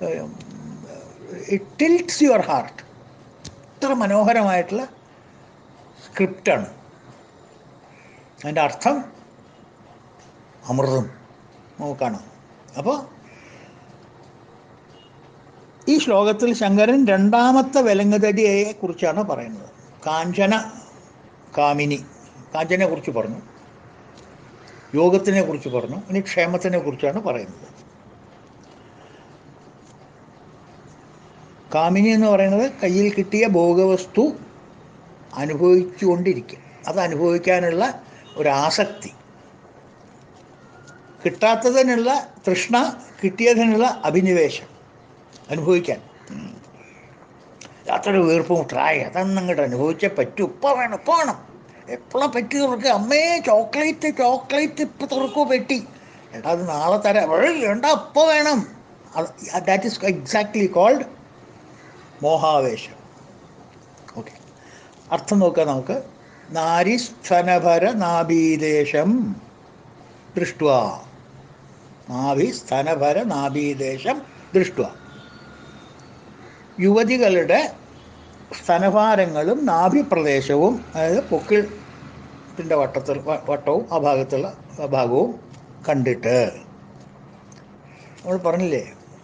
Speaker 1: ഇറ്റ് ടിൽറ്റ്സ് യുവർ ഹാർട്ട് അത്ര മനോഹരമായിട്ടുള്ള സ്ക്രിപ്റ്റാണ് അതിൻ്റെ അർത്ഥം അമൃതം നമുക്ക് കാണാം അപ്പോൾ ഈ ശ്ലോകത്തിൽ ശങ്കരൻ രണ്ടാമത്തെ വിലങ്ങുതടിയെ കുറിച്ചാണ് പറയുന്നത് കാഞ്ചന കാമിനി കാഞ്ചനെ കുറിച്ച് പറഞ്ഞു യോഗത്തിനെ കുറിച്ച് പറഞ്ഞു ഇനി ക്ഷേമത്തിനെ കുറിച്ചാണ് പറയുന്നത് കാമിനി എന്ന് പറയുന്നത് കയ്യിൽ കിട്ടിയ ഭോഗവസ്തു അനുഭവിച്ചുകൊണ്ടിരിക്കുക അത് അനുഭവിക്കാനുള്ള ഒരു ആസക്തി കിട്ടാത്തതിനുള്ള തൃഷ്ണ കിട്ടിയതിനുള്ള അഭിനിവേശം അനുഭവിക്കാൻ ഉം. യാത്രയുടെ വീർപ്പും ട്രായ് അതൊന്നും അങ്ങോട്ട് അനുഭവിച്ചേ പറ്റൂ ഇപ്പം വേണം ഇപ്പം വേണം എപ്പോഴാണ് പെട്ടി തുറക്കുക അമ്മേ ചോക്ലേറ്റ് ചോക്ലേറ്റ് ഇപ്പം തുറക്കോ പെട്ടി എടാ അത് നാളെ തരാം ഏയ് വേണ്ട ഇപ്പം വേണം ദാറ്റ് ഈസ് എക്സാക്ട്ലി കോൾഡ് മോഹാവേശം ഓക്കെ അർത്ഥം നോക്കാം നമുക്ക് നാരിസ്ഥനഭര നാഭീദേശം ദൃഷ്ട നാഭി സ്ഥനഭര നാഭീദേശം ദൃഷ്ട യുവതികളുടെ സ്തനഭാരങ്ങളും നാഭിപ്രദേശവും അതായത് പൊക്കിളിൻ്റെ വട്ടത്തിൽ വ- വട്ടവും ആ ഭാഗത്തുള്ള ആ ഭാഗവും കണ്ടിട്ട് നമ്മൾ പറഞ്ഞില്ലേ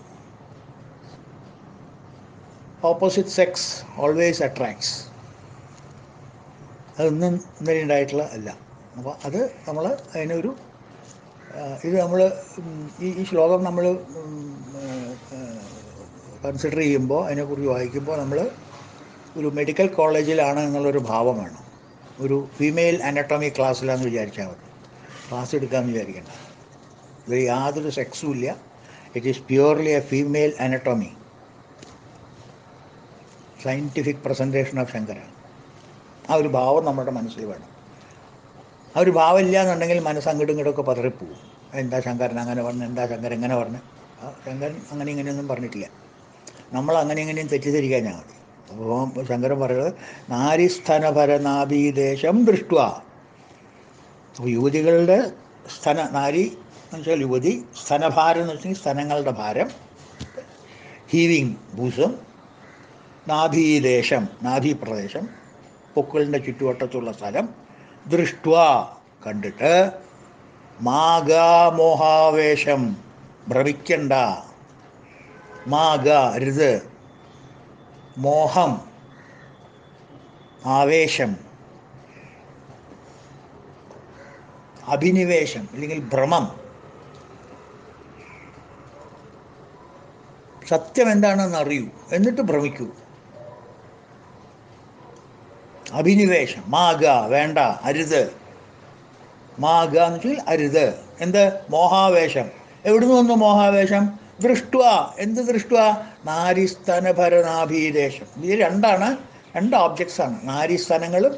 Speaker 1: ഓപ്പോസിറ്റ് സെക്സ് ഓൾവേസ് അട്രാക്ട്സ് അതൊന്നും ഇന്നലെ ഉണ്ടായിട്ടുള്ള അല്ല അപ്പോൾ അത് നമ്മൾ അതിനൊരു ആ, ഇത് നമ്മൾ ഈ ഈ ശ്ലോകം നമ്മൾ കൺസിഡർ ചെയ്യുമ്പോൾ അതിനെക്കുറിച്ച് വായിക്കുമ്പോൾ നമ്മൾ ഒരു മെഡിക്കൽ കോളേജിലാണ് എന്നുള്ളൊരു ഭാവം വേണം ഒരു ഫീമെയിൽ അനട്ടോമി ക്ലാസ്സിലാന്ന് വിചാരിച്ചാൽ മതി ക്ലാസ് എടുക്കാമെന്ന് വിചാരിക്കേണ്ട ഇത് യാതൊരു സെക്സും ഇല്ല it is purely a female anatomy scientific presentation of Shankara ആ ഒരു ഭാവം നമ്മുടെ മനസ്സിൽ വേണം ആ ഒരു ഭാവം ഇല്ല എന്നുണ്ടെങ്കിൽ മനസ്സ് അങ്ങോട്ടും ഇങ്ങോട്ടൊക്കെ പതറിപ്പോവും എന്താ ശങ്കരൻ അങ്ങനെ പറഞ്ഞു എന്താ ശങ്കരൻ ഇങ്ങനെ പറഞ്ഞു ആ ശങ്കരൻ അങ്ങനെ ഇങ്ങനെയൊന്നും പറഞ്ഞിട്ടില്ല നമ്മൾ അങ്ങനെ ഇങ്ങനെയും തെറ്റിദ്ധരിക്കാൻ ഞാൻ മതി അപ്പോൾ ശങ്കരൻ പറയുന്നത് നാരിസ്ഥനഭരനാഭീദേശം ദൃഷ്ട അപ്പോൾ യുവതികളുടെ സ്ഥന നാരി എന്ന് വെച്ചാൽ യുവതി സ്ഥനഭാരം എന്ന് വെച്ചാൽ സ്ഥനങ്ങളുടെ ഭാരം ഹീവിങ് ഭൂസം നാഭീദേശം നാഭീപ്രദേശം പൊക്കിളിൻ്റെ ചുറ്റുവട്ടത്തുള്ള സ്ഥലം ദൃഷ്ട കണ്ടിട്ട് മാഗാമോഹാവേശം ഭ്രമിക്കണ്ട മാഗ അരുത് മോഹം ആവേശം അഭിനിവേശം അല്ലെങ്കിൽ ഭ്രമം സത്യം എന്താണെന്ന് അറിയൂ എന്നിട്ട് ഭ്രമിക്കൂ അഭിനിവേശം മാഗ വേണ്ട അരുത് മാഗ എന്ന് വെച്ചാൽ അരുത് എന്ത് മോഹാവേശം എവിടുന്ന് വന്നു മോഹാവേശം ദൃഷ്ടുവ എന്ത് ദൃഷ്ടുവ നാരിസ്തനഭരനാഭീദേശം ഇത് രണ്ടാണ് രണ്ട് ഓബ്ജക്ട്സ് ആണ് നാരിസ്തനങ്ങളും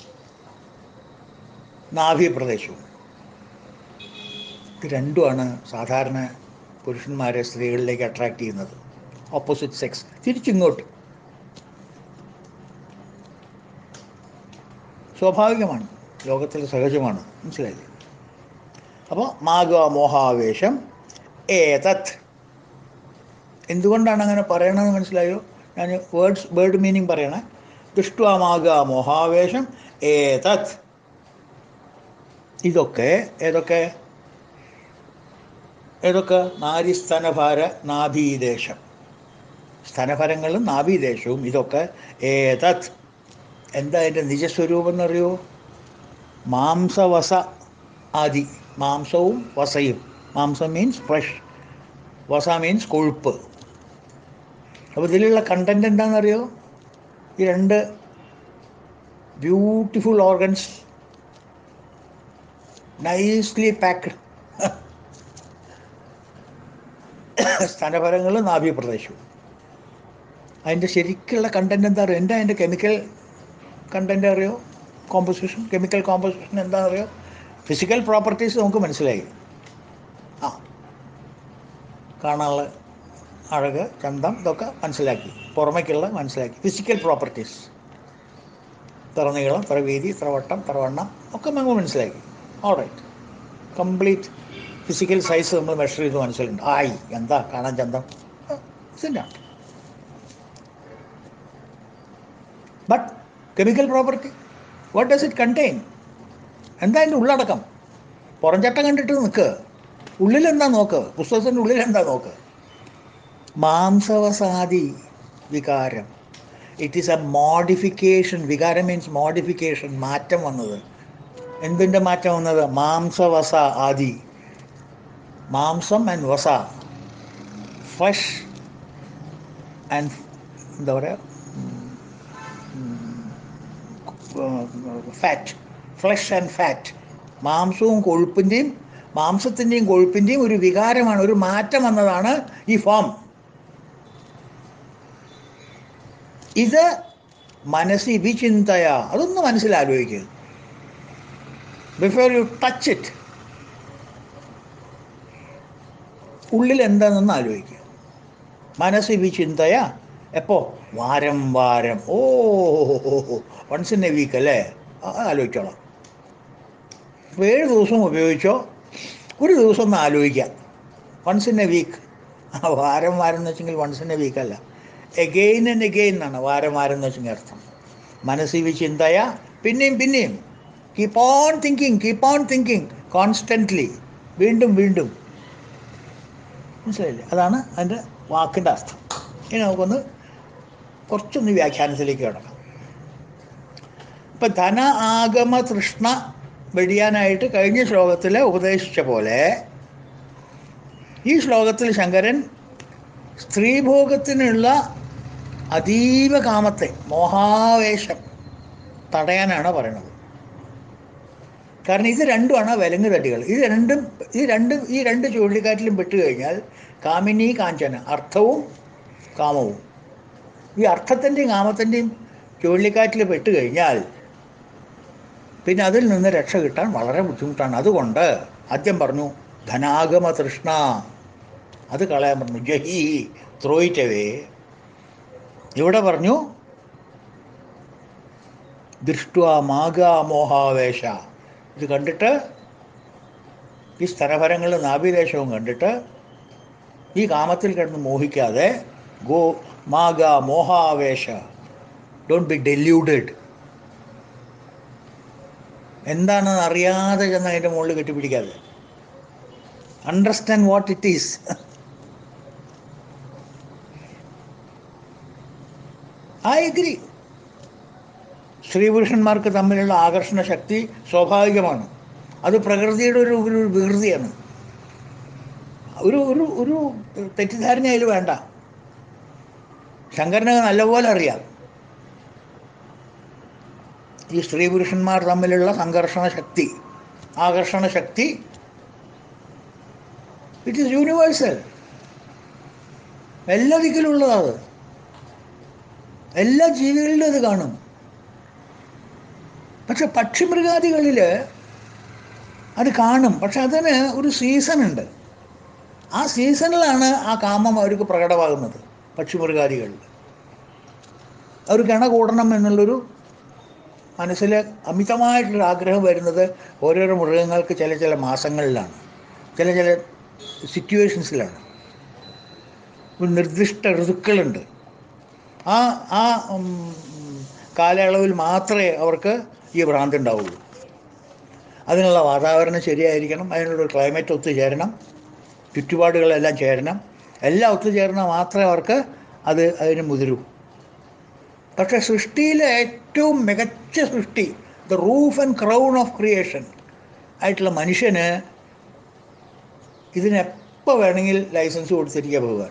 Speaker 1: നാഭി പ്രദേശവും ഇത് രണ്ടുമാണ് സാധാരണ പുരുഷന്മാരെ സ്ത്രീകളിലേക്ക് അട്രാക്ട് ചെയ്യുന്നത് ഓപ്പോസിറ്റ് സെക്സ് തിരിച്ചിങ്ങോട്ട് സ്വാഭാവികമാണ് ലോകത്തിൽ സഹജമാണ് മനസ്സിലായില്ലേ അപ്പോൾ മാഗ മോഹാവേശം ഏതത് എന്തുകൊണ്ടാണ് അങ്ങനെ പറയണമെന്ന് മനസ്സിലായോ ഞാൻ വേർഡ്സ് വേർഡ് മീനിങ് പറയണേ ദുഷ്ട്വാമാക മോഹാവേശം ഏതത് ഇതൊക്കെ ഏതൊക്കെ ഏതൊക്കെ നാരിസ്തനഭാര നാഭീദേശം സ്തനഭരങ്ങളും നാഭീദേശവും ഇതൊക്കെ ഏതത് എന്താ അതിൻ്റെ നിജസ്വരൂപം എന്നറിയോ മാംസവസ ആദി മാംസവും വസയും മാംസം മീൻസ് ഫ്രഷ് വസ മീൻസ് കൊഴുപ്പ് അപ്പോൾ ഇതിലുള്ള കണ്ടന്റ് എന്താണെന്നറിയോ ഈ രണ്ട് ബ്യൂട്ടിഫുൾ ഓർഗൻസ് നൈസ്ലി പാക്ഡ് സ്തനഫലങ്ങളും നാഭ്യപ്രദേശവും അതിൻ്റെ ശരിക്കുള്ള കണ്ടന്റ് എന്താ അറിയോ എന്താ അതിൻ്റെ കെമിക്കൽ കണ്ടന്റ് അറിയോ കോമ്പോസിഷൻ കെമിക്കൽ കോമ്പോസിഷൻ എന്താണെന്ന് അറിയോ ഫിസിക്കൽ പ്രോപ്പർട്ടീസ് നമുക്ക് മനസ്സിലായി ആ കാണാനുള്ള അഴക് ചന്തം ഇതൊക്കെ മനസ്സിലാക്കി പുറമേക്കുള്ള മനസ്സിലാക്കി ഫിസിക്കൽ പ്രോപ്പർട്ടീസ് ഇത്ര നീളം ഇത്ര വീതി ഇത്ര വട്ടം ഇത്ര വണ്ണം ഒക്കെ നമ്മൾ മനസ്സിലാക്കി ഓൾറൈറ്റ് കംപ്ലീറ്റ് ഫിസിക്കൽ സൈസ് നമ്മൾ മെഷർ ചെയ്ത് മനസ്സിലുണ്ട് ആയി എന്താ കാണാൻ ചന്തം ഇതിൻ്റെ but chemical property what does it contain എന്താ അതിൻ്റെ ഉള്ളടക്കം പുറംചട്ടം കണ്ടിട്ട് നിൽക്ക് ഉള്ളിലെന്താ നോക്ക് പുസ്തകത്തിൻ്റെ ഉള്ളിൽ എന്താ നോക്ക് മാംസവസാദി വികാരം ഇറ്റ് ഈസ് എ മോഡിഫിക്കേഷൻ വികാരം മീൻസ് മോഡിഫിക്കേഷൻ മാറ്റം വന്നത് എന്തിൻ്റെ മാറ്റം വന്നത് മാംസവസ ആദി മാംസം ആൻഡ് വസ ഫ്ലഷ് ആൻഡ് എന്താ പറയുക ഫാറ്റ് ഫ്ലഷ് ആൻഡ് ഫാറ്റ് മാംസവും കൊഴുപ്പിൻ്റെയും മാംസത്തിൻ്റെയും കൊഴുപ്പിൻ്റെയും ഒരു വികാരമാണ് ഒരു മാറ്റം വന്നതാണ് ഈ ഫോം ഇത് മനസ്സി വിചിന്തയ അതൊന്ന് മനസ്സിലാലോചിക്കുക ബിഫോർ യു ടച്ച് ഇറ്റ് ഉള്ളിൽ എന്താണെന്ന് ആലോചിക്കുക മനസ്സി വിചിന്തയ എപ്പോ വാരം വാരം oh once in a week അല്ലേ ആ, ആലോചിച്ചോളാം അപ്പോൾ ഏഴ് ദിവസം ഉപയോഗിച്ചോ ഒരു ദിവസം ഒന്ന് ആലോചിക്കാം വൺസ് ഇൻ എ വീക്ക് ആ വാരം വാരം എന്ന് വെച്ചെങ്കിൽ വൺസ് ഇൻ എ വീക്ക് അല്ല എഗെയിൻ ആൻഡ് എഗെയിൻ എന്നാണ് വാരം വാരം എന്ന് വെച്ചെങ്കിൽ അർത്ഥം മനസ്സിൽ ചിന്തയ പിന്നെയും പിന്നെയും keep on thinking keep on thinking constantly വീണ്ടും വീണ്ടും മനസ്സിലായില്ലേ അതാണ് അതിൻ്റെ വാക്കിൻ്റെ അർത്ഥം ഇനി നമുക്കൊന്ന് കുറച്ചൊന്ന് വ്യാഖ്യാനത്തിലേക്ക് കിടക്കാം ഇപ്പം ധന ആഗമ തൃഷ്ണ വെടിയാനായിട്ട് കഴിഞ്ഞ ശ്ലോകത്തിൽ ഉപദേശിച്ച പോലെ ഈ ശ്ലോകത്തിൽ ശങ്കരൻ സ്ത്രീഭോഗത്തിനുള്ള അതീവ കാമത്തെ മോഹാവേശം തടയാനാണ് പറയണത് കാരണം ഇത് രണ്ടുമാണ് വിലങ്ങ് തട്ടികൾ ഇത് രണ്ടും ഈ രണ്ടും ഈ രണ്ട് ചുഴലിക്കാറ്റിലും പെട്ട് കഴിഞ്ഞാൽ കാമിനി കാഞ്ചന അർത്ഥവും കാമവും ഈ അർത്ഥത്തിൻ്റെയും കാമത്തിൻ്റെയും ചുഴലിക്കാറ്റിൽ പെട്ട് കഴിഞ്ഞാൽ പിന്നെ അതിൽ നിന്ന് രക്ഷ കിട്ടാൻ വളരെ ബുദ്ധിമുട്ടാണ് അതുകൊണ്ട് ആദ്യം പറഞ്ഞു ധനാഗമ തൃഷ്ണ അത് കളയാൻ പറഞ്ഞു ജഹി ത്രോയിറ്റവേ ഇവിടെ പറഞ്ഞു ദൃഷ്ടുവ മാഗ മോഹാവേശ ഇത് കണ്ടിട്ട് ഈ സ്ഥലഫലങ്ങളും നാഭിദേശവും കണ്ടിട്ട് ഈ കാമത്തിൽ കിടന്ന് മോഹിക്കാതെ ഗോ മാഗ മോഹാവേശ ഡോണ്ട് ബി ഡെല്യൂഡഡ് എന്താണെന്ന് അറിയാതെ ചെന്ന് അതിൻ്റെ മുകളിൽ കെട്ടിപ്പിടിക്കാതെ understand what it is I agree സ്ത്രീ പുരുഷന്മാർക്ക് തമ്മിലുള്ള ആകർഷണ ശക്തി സ്വാഭാവികമാണ് അത് പ്രകൃതിയുടെ ഒരു ഒരു വികൃതിയാണ് ഒരു ഒരു ഒരു തെറ്റിദ്ധാരണ അതിൽ വേണ്ട ശങ്കരന് നല്ലപോലെ അറിയാം ഈ സ്ത്രീ പുരുഷന്മാർ തമ്മിലുള്ള സംഘർഷണ ശക്തി ആകർഷണ ശക്തി ഇറ്റ് ഈസ് യൂണിവേഴ്സൽ എല്ലാ ദിക്കിലുള്ളതാണ് എല്ലാ ജീവികളിലും അത് കാണും പക്ഷെ പക്ഷിമൃഗാദികളിൽ അത് കാണും പക്ഷെ അതിന് ഒരു സീസൺ ഉണ്ട് ആ സീസണിലാണ് ആ കാമം അവർക്ക് പ്രകടമാകുന്നത് പക്ഷിമൃഗാദികളിൽ അവർ ഗണ കൂടണം എന്നുള്ളൊരു മനസ്സിൽ അമിതമായിട്ടുള്ളൊരു ആഗ്രഹം വരുന്നത് ഓരോരോ മൃഗങ്ങൾക്ക് ചില ചില മാസങ്ങളിലാണ് ചില ചില സിറ്റുവേഷൻസിലാണ് ഒരു നിർദ്ദിഷ്ട ഋതുക്കളുണ്ട് ആ ആ ഉം, കാലയളവിൽ മാത്രമേ അവർക്ക് ഈ ഭ്രാന്തി ഉണ്ടാവുള്ളൂ അതിനുള്ള വാതാവരണം ശരിയായിരിക്കണം അതിനുള്ള ഒരു ക്ലൈമറ്റ് ഒത്തുചേരണം ചുറ്റുപാടുകളെല്ലാം ചേരണം എല്ലാം ഒത്തുചേർന്നാൽ മാത്രമേ അവർക്ക് അത് അതിന് മുതിരൂ പക്ഷേ സൃഷ്ടിയിലെ ഏറ്റവും മികച്ച സൃഷ്ടി the roof and crown of creation ആയിട്ടുള്ള മനുഷ്യന് ഇതിനെപ്പോൾ വേണമെങ്കിൽ ലൈസൻസ് കൊടുത്തിരിക്കുക ഭഗവാൻ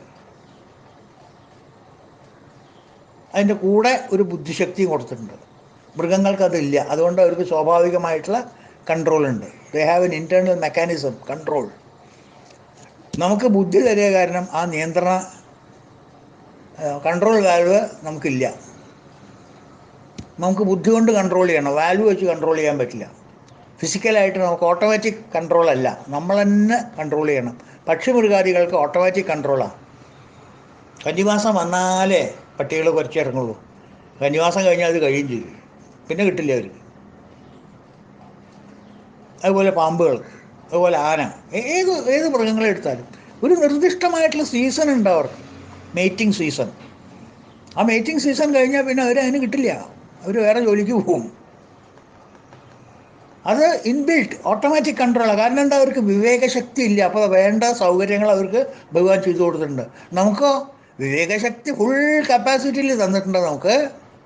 Speaker 1: അതിൻ്റെ കൂടെ ഒരു ബുദ്ധിശക്തിയും കൊടുത്തിട്ടുണ്ട് മൃഗങ്ങൾക്ക് അതില്ല അതുകൊണ്ട് അവർക്ക് സ്വാഭാവികമായിട്ടുള്ള കൺട്രോൾ ഉണ്ട് they have an internal mechanism control നമുക്ക് ബുദ്ധി തരിക കാരണം ആ നിയന്ത്രണ കൺട്രോൾ വാൽവ് നമുക്കില്ല നമുക്ക് ബുദ്ധി കൊണ്ട് കൺട്രോൾ ചെയ്യണം വാൽവ് വെച്ച് കൺട്രോൾ ചെയ്യാൻ പറ്റില്ല ഫിസിക്കലായിട്ട് നമുക്ക് ഓട്ടോമാറ്റിക് കൺട്രോൾ അല്ല നമ്മൾ തന്നെ കൺട്രോൾ ചെയ്യണം പക്ഷിമൃഗാദികൾക്ക് ഓട്ടോമാറ്റിക് കൺട്രോളാണ് കന്നിമാസം വന്നാലേ പട്ടികൾ കുറച്ചിറങ്ങുള്ളൂ കന്നിമാസം കഴിഞ്ഞാൽ അത് കഴിയും ചെയ്യും പിന്നെ കിട്ടില്ല അവർക്ക് അതുപോലെ പാമ്പുകൾക്ക് അതുപോലെ ആന ഏ- ഏത് ഏത് മൃഗങ്ങളെ എടുത്താലും ഒരു നിർദ്ദിഷ്ടമായിട്ടുള്ള സീസൺ ഉണ്ട് അവർക്ക് മേറ്റിംഗ് സീസൺ ആ മേറ്റിംഗ് സീസൺ കഴിഞ്ഞാൽ പിന്നെ അവർ അതിന് കിട്ടില്ല അവർ വേറെ ജോലിക്ക് പോകും അത് ഇൻബിൽട്ട് ഓട്ടോമാറ്റിക് കൺട്രോളാണ് കാരണം എന്താ അവർക്ക് വിവേകശക്തി ഇല്ല അപ്പോൾ വേണ്ട സൗകര്യങ്ങൾ അവർക്ക് ഭഗവാൻ ചെയ്തു കൊടുത്തിട്ടുണ്ട് നമുക്കോ വിവേകശക്തി ഫുൾ കപ്പാസിറ്റിയിൽ തന്നിട്ടുണ്ട് നമുക്ക്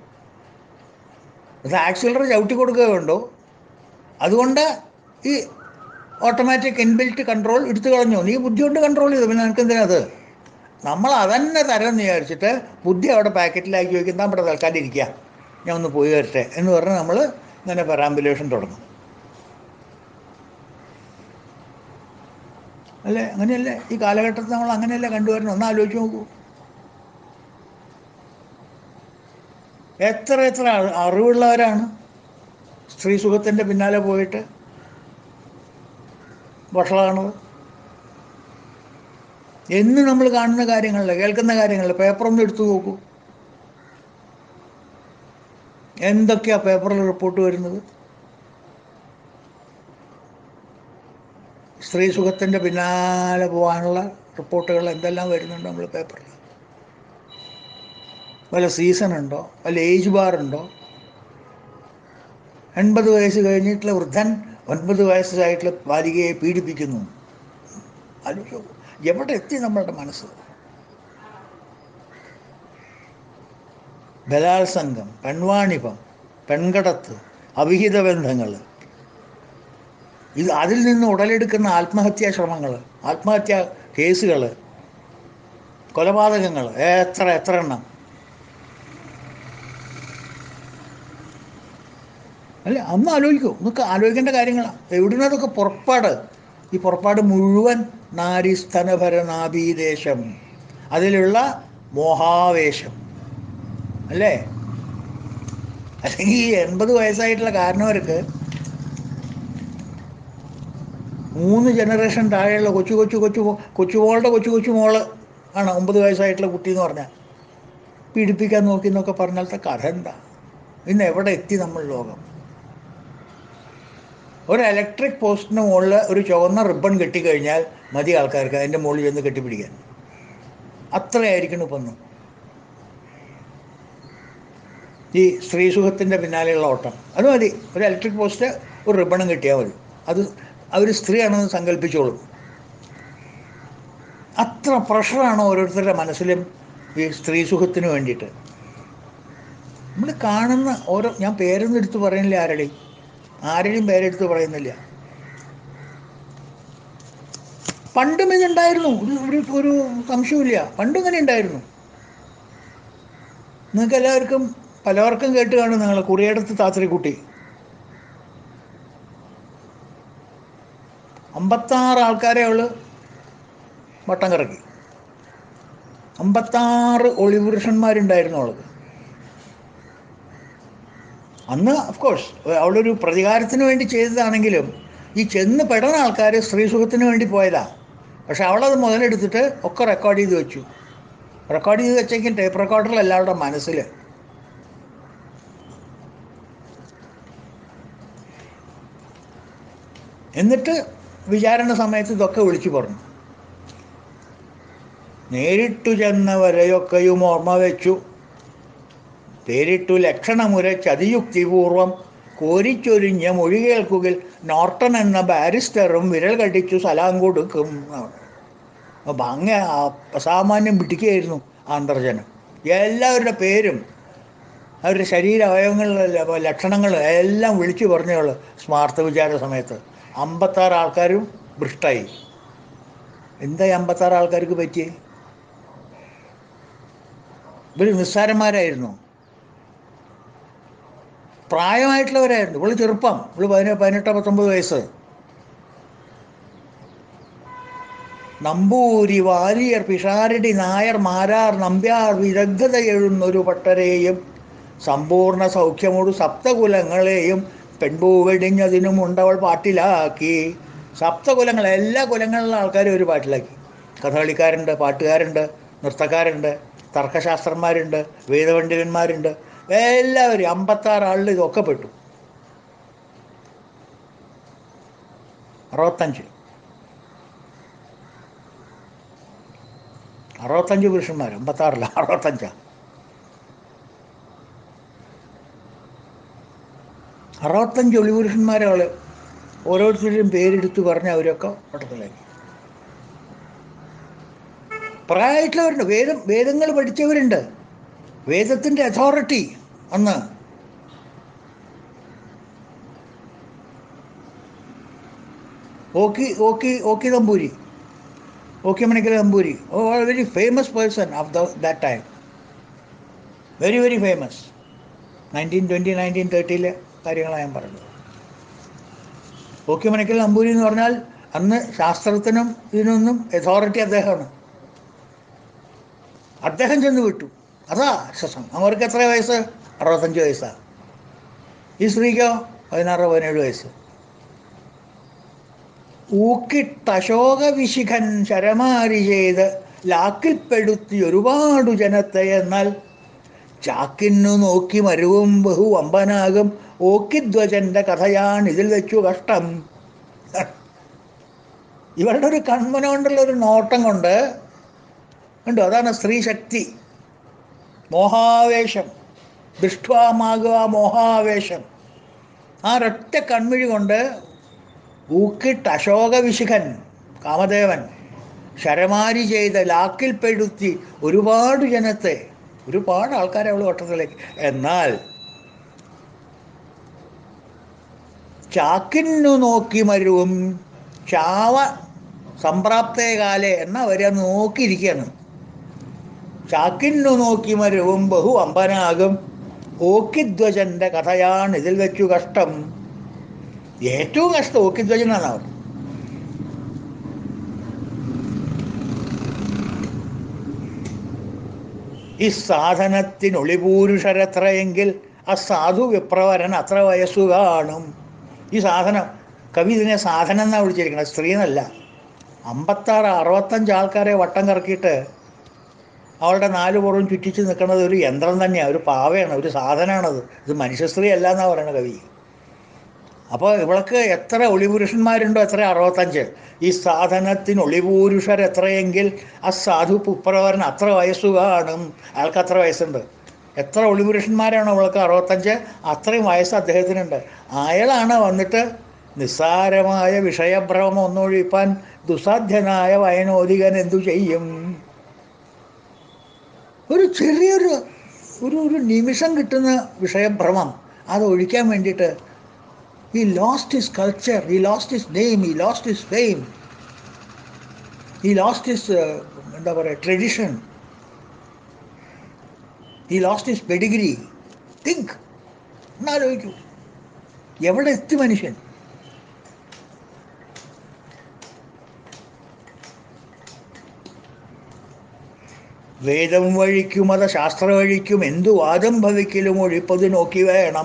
Speaker 1: അത് ആക്സിലർ ചവിട്ടി കൊടുക്കുക വേണ്ടോ അതുകൊണ്ട് ഈ ഓട്ടോമാറ്റിക് ഇൻബിൽറ്റ് കൺട്രോൾ എടുത്തു കളഞ്ഞു നീ ബുദ്ധി കൊണ്ട് കൺട്രോൾ ചെയ്തു പിന്നെ നിനക്ക് എന്തിനാ അത് നമ്മൾ അതന്നെ തരം എന്ന് വിചാരിച്ചിട്ട് ബുദ്ധി അവിടെ പാക്കറ്റിലാക്കി വയ്ക്കും താൻ ഇവിടെ തൽക്കാലം ഇരിക്കുക ഞാൻ ഒന്ന് പോയി വരട്ടെ എന്ന് പറഞ്ഞ് നമ്മൾ ഇങ്ങനെ പെറാമ്പുലേഷൻ തുടങ്ങും അല്ലേ അങ്ങനെയല്ലേ ഈ കാലഘട്ടത്തിൽ നമ്മൾ അങ്ങനെയല്ലേ കണ്ടുവരണം ഒന്ന് ആലോചിച്ച് നോക്കൂ എത്ര എത്ര അറി- അറിവുള്ളവരാണ് സ്ത്രീ സുഖത്തിൻ്റെ പിന്നാലെ പോയിട്ട് വഷളാണത് എന്ന് നമ്മൾ കാണുന്ന കാര്യങ്ങളിൽ കേൾക്കുന്ന കാര്യങ്ങളിൽ പേപ്പറൊന്നും എടുത്തു നോക്കൂ എന്തൊക്കെയാ പേപ്പറിൽ റിപ്പോർട്ട് വരുന്നത് സ്ത്രീ സുഖത്തിൻ്റെ പിന്നാലെ പോകാനുള്ള റിപ്പോർട്ടുകൾ എന്തെല്ലാം വരുന്നുണ്ട് നമ്മൾ പേപ്പറിൽ വല്ല സീസൺ ഉണ്ടോ വല്ല ഏജ് ബാർ ഉണ്ടോ എൺപത് വയസ്സ് കഴിഞ്ഞിട്ടുള്ള വൃദ്ധൻ ഒൻപത് വയസ്സായിട്ടുള്ള ബാലികയെ പീഡിപ്പിക്കുന്നു ആലോചിച്ച് നോക്കൂ. എവിടെ എത്തി നമ്മളുടെ മനസ്സ് ബലാത്സംഗം പെൺവാണിഭം പെൺകടത്ത് അവിഹിത ബന്ധങ്ങൾ ഇത് അതിൽ നിന്ന് ഉടലെടുക്കുന്ന ആത്മഹത്യാ ശ്രമങ്ങൾ ആത്മഹത്യാ കേസുകൾ കൊലപാതകങ്ങൾ എത്ര എത്ര എണ്ണം അല്ല അന്ന് ആലോചിക്കൂ നമുക്ക് ആലോചിക്കേണ്ട കാര്യങ്ങളാണ് എവിടുന്ന അതൊക്കെ പുറപ്പാട് ഈ പുറപ്പാട് മുഴുവൻ നാരീസ്തനഭരനാഭീദേശം അതിലുള്ള മോഹാവേശം അല്ലേ അല്ലെങ്കിൽ ഈ എൺപത് വയസ്സായിട്ടുള്ള കാരണവർക്ക് മൂന്ന് ജനറേഷൻ താഴെയുള്ള കൊച്ചു കൊച്ചു കൊച്ചു മോ- കൊച്ചുമോളുടെ കൊച്ചു കൊച്ചു മോള് ആണ് ഒമ്പത് വയസ്സായിട്ടുള്ള കുട്ടി എന്ന് പറഞ്ഞാൽ പീഡിപ്പിക്കാൻ നോക്കി എന്നൊക്കെ പറഞ്ഞാലത്തെ കഥ എന്താ ഇന്ന് എവിടെ എത്തി നമ്മൾ ലോകം ഒരു ഇലക്ട്രിക് പോസ്റ്റിന് മുകളിൽ ഒരു ചുവന്ന റിബൺ കെട്ടിക്കഴിഞ്ഞാൽ മതി ആൾക്കാർക്ക് അതിൻ്റെ മുകളിൽ ചെന്ന് കെട്ടിപ്പിടിക്കാൻ അത്രയായിരിക്കണം ഇപ്പം ഇന്ന്. ഈ സ്ത്രീ സുഖത്തിൻ്റെ പിന്നാലെയുള്ള ഓട്ടം അത് മതി ഒരു ഇലക്ട്രിക് പോസ്റ്റ് ഒരു റിബണും കിട്ടിയാൽ മതി അത് അവർ സ്ത്രീയാണെന്ന് സങ്കല്പിച്ചോളും അത്ര പ്രഷറാണ് ഓരോരുത്തരുടെ മനസ്സിലും ഈ സ്ത്രീ സുഖത്തിന് വേണ്ടിയിട്ട് നമ്മൾ കാണുന്ന ഓരോ ഞാൻ പേരൊന്നും എടുത്ത് പറയുന്നില്ല ആരുടെയും ആരുടെയും പേരെടുത്ത് പറയുന്നില്ല പണ്ടും ഇതുണ്ടായിരുന്നു ഒരു ഒരു ഒരു സംശയമില്ല പണ്ടും ഇങ്ങനെ ഉണ്ടായിരുന്നു നിങ്ങൾക്ക് എല്ലാവർക്കും പലവർക്കും കേട്ട് കാണും നിങ്ങൾ കുറിയടത്ത് താത്രിക്കുട്ടി അമ്പത്താറ് ആൾക്കാരെ അവള് വട്ടം കറക്കി അമ്പത്താറ് ഒളിപുരുഷന്മാരുണ്ടായിരുന്നു അവൾക്ക് അന്ന് കോഴ്സ് അവളൊരു പ്രതികാരത്തിന് വേണ്ടി ചെയ്തതാണെങ്കിലും ഈ ചെന്ന് പെടുന്ന ആൾക്കാർ സ്ത്രീ സുഖത്തിന് വേണ്ടി പോയതാ പക്ഷെ അവളത് മുതലെടുത്തിട്ട് ഒക്കെ റെക്കോർഡ് ചെയ്ത് വെച്ചു റെക്കോർഡ് ചെയ്ത് വെച്ചെങ്കിൽ ടേപ്പ് റെക്കോർഡറിൽ എല്ലാവരുടെ മനസ്സിൽ എന്നിട്ട് വിചാരണ സമയത്ത് ഇതൊക്കെ വിളിച്ചു പറഞ്ഞു നേരിട്ടു ചെന്നവരെയൊക്കെയും ഓർമ്മ വെച്ചു പേരിട്ടു ലക്ഷണമുര ചതിയുക്തിപൂർവം കോരിച്ചൊരിഞ്ഞ മൊഴി കേൾക്കുകിൽ നോർട്ടൺ എന്ന ബാരിസ്റ്ററും വിരൽ കടിച്ചു സലാം കൊടുക്കും എന്നാണ്. അപ്പം അങ്ങ് അസാമാന്യം പിടിക്കുകയായിരുന്നു ആന്തർജനം എല്ലാവരുടെ പേരും അവരുടെ ശരീര അവയവങ്ങളിലെ ലക്ഷണങ്ങൾ എല്ലാം വിളിച്ചു പറഞ്ഞവൾ സ്മാർത്ഥ വിചാര സമയത്ത് അമ്പത്താറ് ആൾക്കാരും ഭ്രഷ്ടായി എന്താ ഈ അമ്പത്താറ് ആൾക്കാർക്ക് പറ്റിയേ ഇവർ നിസ്സാരന്മാരായിരുന്നു പ്രായമായിട്ടുള്ളവരായിരുന്നു ഇവള് ചെറുപ്പം ഇവള് പതിനെ പതിനെട്ടോ പത്തൊമ്പത് വയസ്സ് നമ്പൂരി വാരിയർ പിഷാരടി നായർ മാരാർ നമ്പ്യാർ വിദഗ്ധത എഴുന്നൊരു പട്ടരെയും സമ്പൂർണ്ണ സൗഖ്യമോട് സപ്തകുലങ്ങളെയും പെൺപൂവെടിഞ്ഞതിനും ഉണ്ടവൾ പാട്ടിലാക്കി സപ്തകുലങ്ങൾ എല്ലാ കുലങ്ങളിലുള്ള ആൾക്കാരും ഒരു പാട്ടിലാക്കി കഥകളിക്കാരുണ്ട് പാട്ടുകാരുണ്ട് നൃത്തക്കാരുണ്ട് തർക്കശാസ്ത്രന്മാരുണ്ട് വേദപണ്ഡിതന്മാരുണ്ട് എല്ലാവരും അമ്പത്താറ് ആളിൽ ഇതൊക്കെ പെട്ടു അറുപത്തഞ്ച് അറുപത്തഞ്ച് പുരുഷന്മാർ അമ്പത്താറില്ല അറുപത്തഞ്ചാ അറുപത്തഞ്ച് ഒളിപുരുഷന്മാരെ അവള് ഓരോരുത്തരുടെയും പേരെടുത്ത് പറഞ്ഞ് അവരൊക്കെ പട്ടത്തിലാക്കി പ്രായമായിട്ടുള്ളവരുണ്ട് വേദം വേദങ്ങൾ പഠിച്ചവരുണ്ട് വേദത്തിൻ്റെ അതോറിറ്റി അന്ന് ഓക്കി ഓക്കി ഓക്കി തമ്പൂരി ഓക്കി മണിക്കൽ തമ്പൂരി oh very famous person of the that time very very famous nineteen twenty nineteen തേർട്ടിയിലെ കാര്യങ്ങളാണ് ഞാൻ പറഞ്ഞത് ഓക്കി മണിക്കൽ നമ്പൂരി എന്ന് പറഞ്ഞാൽ അന്ന് ശാസ്ത്രത്തിനും ഇതിനൊന്നും അതോറിറ്റി അദ്ദേഹമാണ് അദ്ദേഹം ചെന്ന് വിട്ടു അതാ രസം അവർക്ക് എത്ര വയസ്സ് അറുപത്തഞ്ച് വയസ്സാണ് ഈ സ്ത്രീക്കോ പതിനാറ് പതിനേഴ് വയസ്സ് ഊക്കിട്ടശോക വിശിഖൻ ശരമാരി ചെയ്ത് ലാക്കിൽപ്പെടുത്തി ഒരുപാടു ജനത്തെ എന്നാൽ ചാക്കിന്നു നോക്കി മരുവും ബഹു വമ്പനാകും ഓക്കിധ്വജന്റെ കഥയാണ് ഇതിൽ വെച്ചു കഷ്ടം ഇവരുടെ ഒരു കൺമന കൊണ്ടുള്ള ഒരു നോട്ടം കൊണ്ട് കണ്ടോ അതാണ് സ്ത്രീ ശക്തി മോഹാവേശം ദൃഷ്ട്വാമാകുക മോഹാവേശം ആ ഒരൊറ്റ കൺമിഴി കൊണ്ട് ഊക്കിട്ട് അശോക വിശിഖൻ കാമദേവൻ ശരമാരി ചെയ്ത് ലാക്കിൽപ്പെടുത്തി ഒരുപാട് ജനത്തെ ഒരുപാട് ആൾക്കാരെ അവൾ വട്ടത്തിലേക്ക് എന്നാൽ ചാക്കിനു നോക്കി മരുവും ചാവ സംപ്രാപ്തേ കാലേ എന്നാ വരെ നോക്കിയിരിക്കുകയാണ് ചാക്കിനു നോക്കി മരുവും ബഹു അമ്പനാകും ഓക്കിധ്വജന്റെ കഥയാണ് ഇതിൽ വെച്ചു കഷ്ടം ഏറ്റവും കഷ്ടം ഓക്കിധ്വജനാണ് അവർ ഈ സാധനത്തിനൊളിപൂരുഷരത്രയെങ്കിൽ ആ സാധു വിപ്രവരൻ അത്ര വയസ്സു കാണും ഈ സാധനം കവി ഇതിനെ സാധനം എന്നാണ് വിളിച്ചിരിക്കുന്നത് സ്ത്രീ എന്നല്ല അമ്പത്താറ് അറുപത്തഞ്ച് ആൾക്കാരെ വട്ടം കറക്കിയിട്ട് അവളുടെ നാല് പുറവും ചുറ്റിച്ച് നിൽക്കുന്നത് ഒരു യന്ത്രം തന്നെയാണ് ഒരു പാവയാണ് ഒരു സാധനമാണത് ഇത് മനുഷ്യ സ്ത്രീ അല്ല എന്നാണ് പറയുന്നത് കവി അപ്പോൾ ഇവൾക്ക് എത്ര ഒളിപുരുഷന്മാരുണ്ടോ എത്ര അറുപത്തഞ്ച് ഈ സാധനത്തിന് ഒളിപുരുഷർ എത്രയെങ്കിൽ ആ സാധു പുപ്രവരൻ അത്ര വയസ്സു കാണും അയാൾക്ക് അത്ര വയസ്സുണ്ട് എത്ര ഒളിപുരുഷന്മാരാണോ അവൾക്ക് അറുപത്തഞ്ച് അത്രയും വയസ്സ് അദ്ദേഹത്തിനുണ്ട് അയാളാണ് വന്നിട്ട് നിസ്സാരമായ വിഷയഭ്രമം ഒന്നൊഴിപ്പാൻ ദുസാധ്യനായ വയനോദികൻ എന്തു ചെയ്യും ഒരു ചെറിയൊരു ഒരു ഒരു നിമിഷം കിട്ടുന്ന വിഷയഭ്രമം അത് ഒഴിക്കാൻ വേണ്ടിയിട്ട് he lost his culture he lost his name he lost his fame he lost his എന്താ പറയുക tradition he lost his pedigree think എന്നാലോചിക്കൂ എവിടെ എത്തി മനുഷ്യൻ വേദം വഴിക്കും അത ശാസ്ത്ര വഴിക്കും എന്തു വാദം ഭവിക്കലും ഒഴിപ്പത് നോക്കി വേണം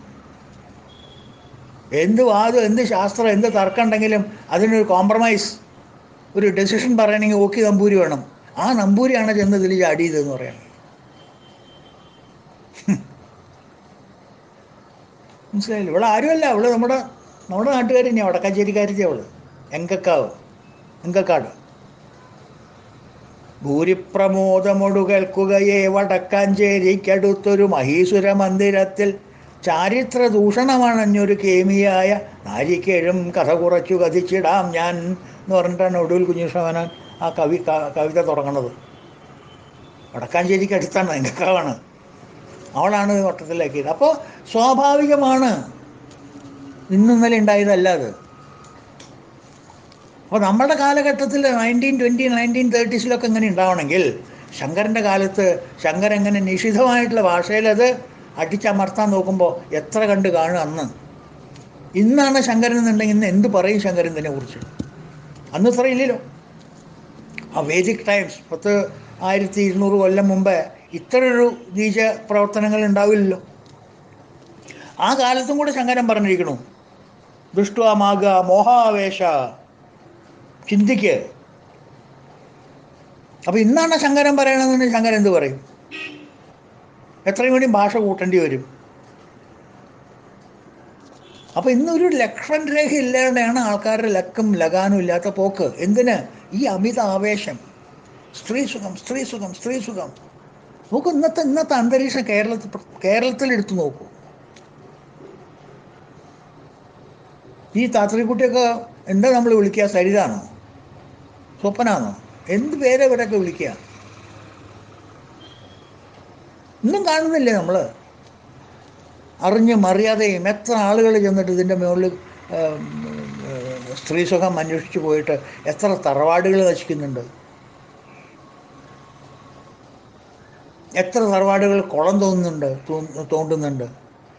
Speaker 1: എന്ത് വാദം എന്ത് ശാസ്ത്രം എന്ത് തർക്കം ഉണ്ടെങ്കിലും അതിനൊരു കോംപ്രമൈസ് ഒരു ഡെസിഷൻ പറയണമെങ്കിൽ ഓക്കി നമ്പൂരി വേണം ആ നമ്പൂരിയാണ് ചെന്ന് ഇതിൽ ചാടിയതെന്ന് പറയാം മനസ്സിലായില്ല ഇവിടെ ആരുമല്ല അവള് നമ്മുടെ നമ്മുടെ നാട്ടുകാരി തന്നെയാണ് വടക്കാഞ്ചേരിക്കാരത്തി അവള് എങ്കക്കാവ് എങ്കക്കാട് ഭൂരിപ്രമോദമൊടു കേൾക്കുകയെ വടക്കാഞ്ചേരിക്കടുത്തൊരു മഹീസുര മന്ദിരത്തിൽ ചാരിത്ര ദൂഷണമണഞ്ഞൊരു കേമിയായ നാരിക്കേഴും കഥ കുറച്ചു കഥിച്ചിടാം ഞാൻ എന്ന് പറഞ്ഞിട്ടാണ് ഒടുവിൽ കുഞ്ഞുഷവനാൻ ആ കവി ക- കവിത തുടങ്ങുന്നത് വടക്കാഞ്ചേരിക്ക് അടുത്താണ് എങ്കക്കാവാണ് അവളാണ് വട്ടത്തിലാക്കിയത് അപ്പോൾ സ്വാഭാവികമാണ് ഇന്നിന്നലെ ഉണ്ടായതല്ല അത് അപ്പോൾ നമ്മുടെ കാലഘട്ടത്തിൽ നയൻറ്റീൻ ട്വൻറ്റി നയൻറ്റീൻ തേർട്ടീസിലൊക്കെ ഇങ്ങനെ ഉണ്ടാവണമെങ്കിൽ ശങ്കരൻ്റെ കാലത്ത് ശങ്കർ എങ്ങനെ നിഷിദ്ധമായിട്ടുള്ള ഭാഷയിൽ അത് അടിച്ചമർത്താൻ നോക്കുമ്പോൾ എത്ര കണ്ട് കാണും അന്ന് ഇന്നാണ് ശങ്കരൻ എന്നുണ്ടെങ്കിൽ ഇന്ന് എന്ത് പറയും ശങ്കരൻ ഇതിനെ കുറിച്ച് അന്ന് ഇത്ര ഇല്ലല്ലോ ആ വേദിക് ടൈംസ് പത്ത് ആയിരത്തി ഇരുന്നൂറ് കൊല്ലം മുമ്പേ ഇത്രയൊരു നീച പ്രവർത്തനങ്ങൾ ഉണ്ടാവില്ലല്ലോ ആ കാലത്തും കൂടെ ശങ്കരൻ പറഞ്ഞിരിക്കണു ദുഷ്ടുമാക മോഹാവേശ ചിന്തിക്ക് അപ്പൊ ഇന്നാണ് ശങ്കരൻ പറയണമെന്ന് ശങ്കരൻ എന്ത് പറയും എത്രയും കൂടി ഭാഷ കൂട്ടേണ്ടി വരും അപ്പൊ ഇന്നൊരു ലക്ഷ്മൺ രേഖ ഇല്ലാതെയാണ് ആൾക്കാരുടെ ലക്കും ലഗാനും ഇല്ലാത്ത പോക്ക് എന്തിന് ഈ അമിത ആവേശം സ്ത്രീ സുഖം സ്ത്രീ സുഖം സ്ത്രീ സുഖം നോക്കൂ ഇന്നത്തെ ഇന്നത്തെ അന്തരീക്ഷം കേരളത്തിൽ കേരളത്തിൽ എടുത്തു നോക്കൂ ഈ താത്രിക്കുട്ടിയൊക്കെ എന്താ നമ്മൾ വിളിക്കുക സരിതാണോ സ്വപ്നാണോ എന്ത് പേരെ ഇവരൊക്കെ വിളിക്കുക ഒന്നും കാണുന്നില്ലേ നമ്മൾ അറിഞ്ഞും അറിയാതെയും എത്ര ആളുകൾ ചെന്നിട്ട് ഇതിൻ്റെ മുകളിൽ സ്ത്രീ സുഖം അന്വേഷിച്ച് പോയിട്ട് എത്ര തറവാടുകൾ നശിക്കുന്നുണ്ട് എത്ര തറവാടുകൾ കുളം തോന്നുന്നുണ്ട് തോ- തോണ്ടുന്നുണ്ട്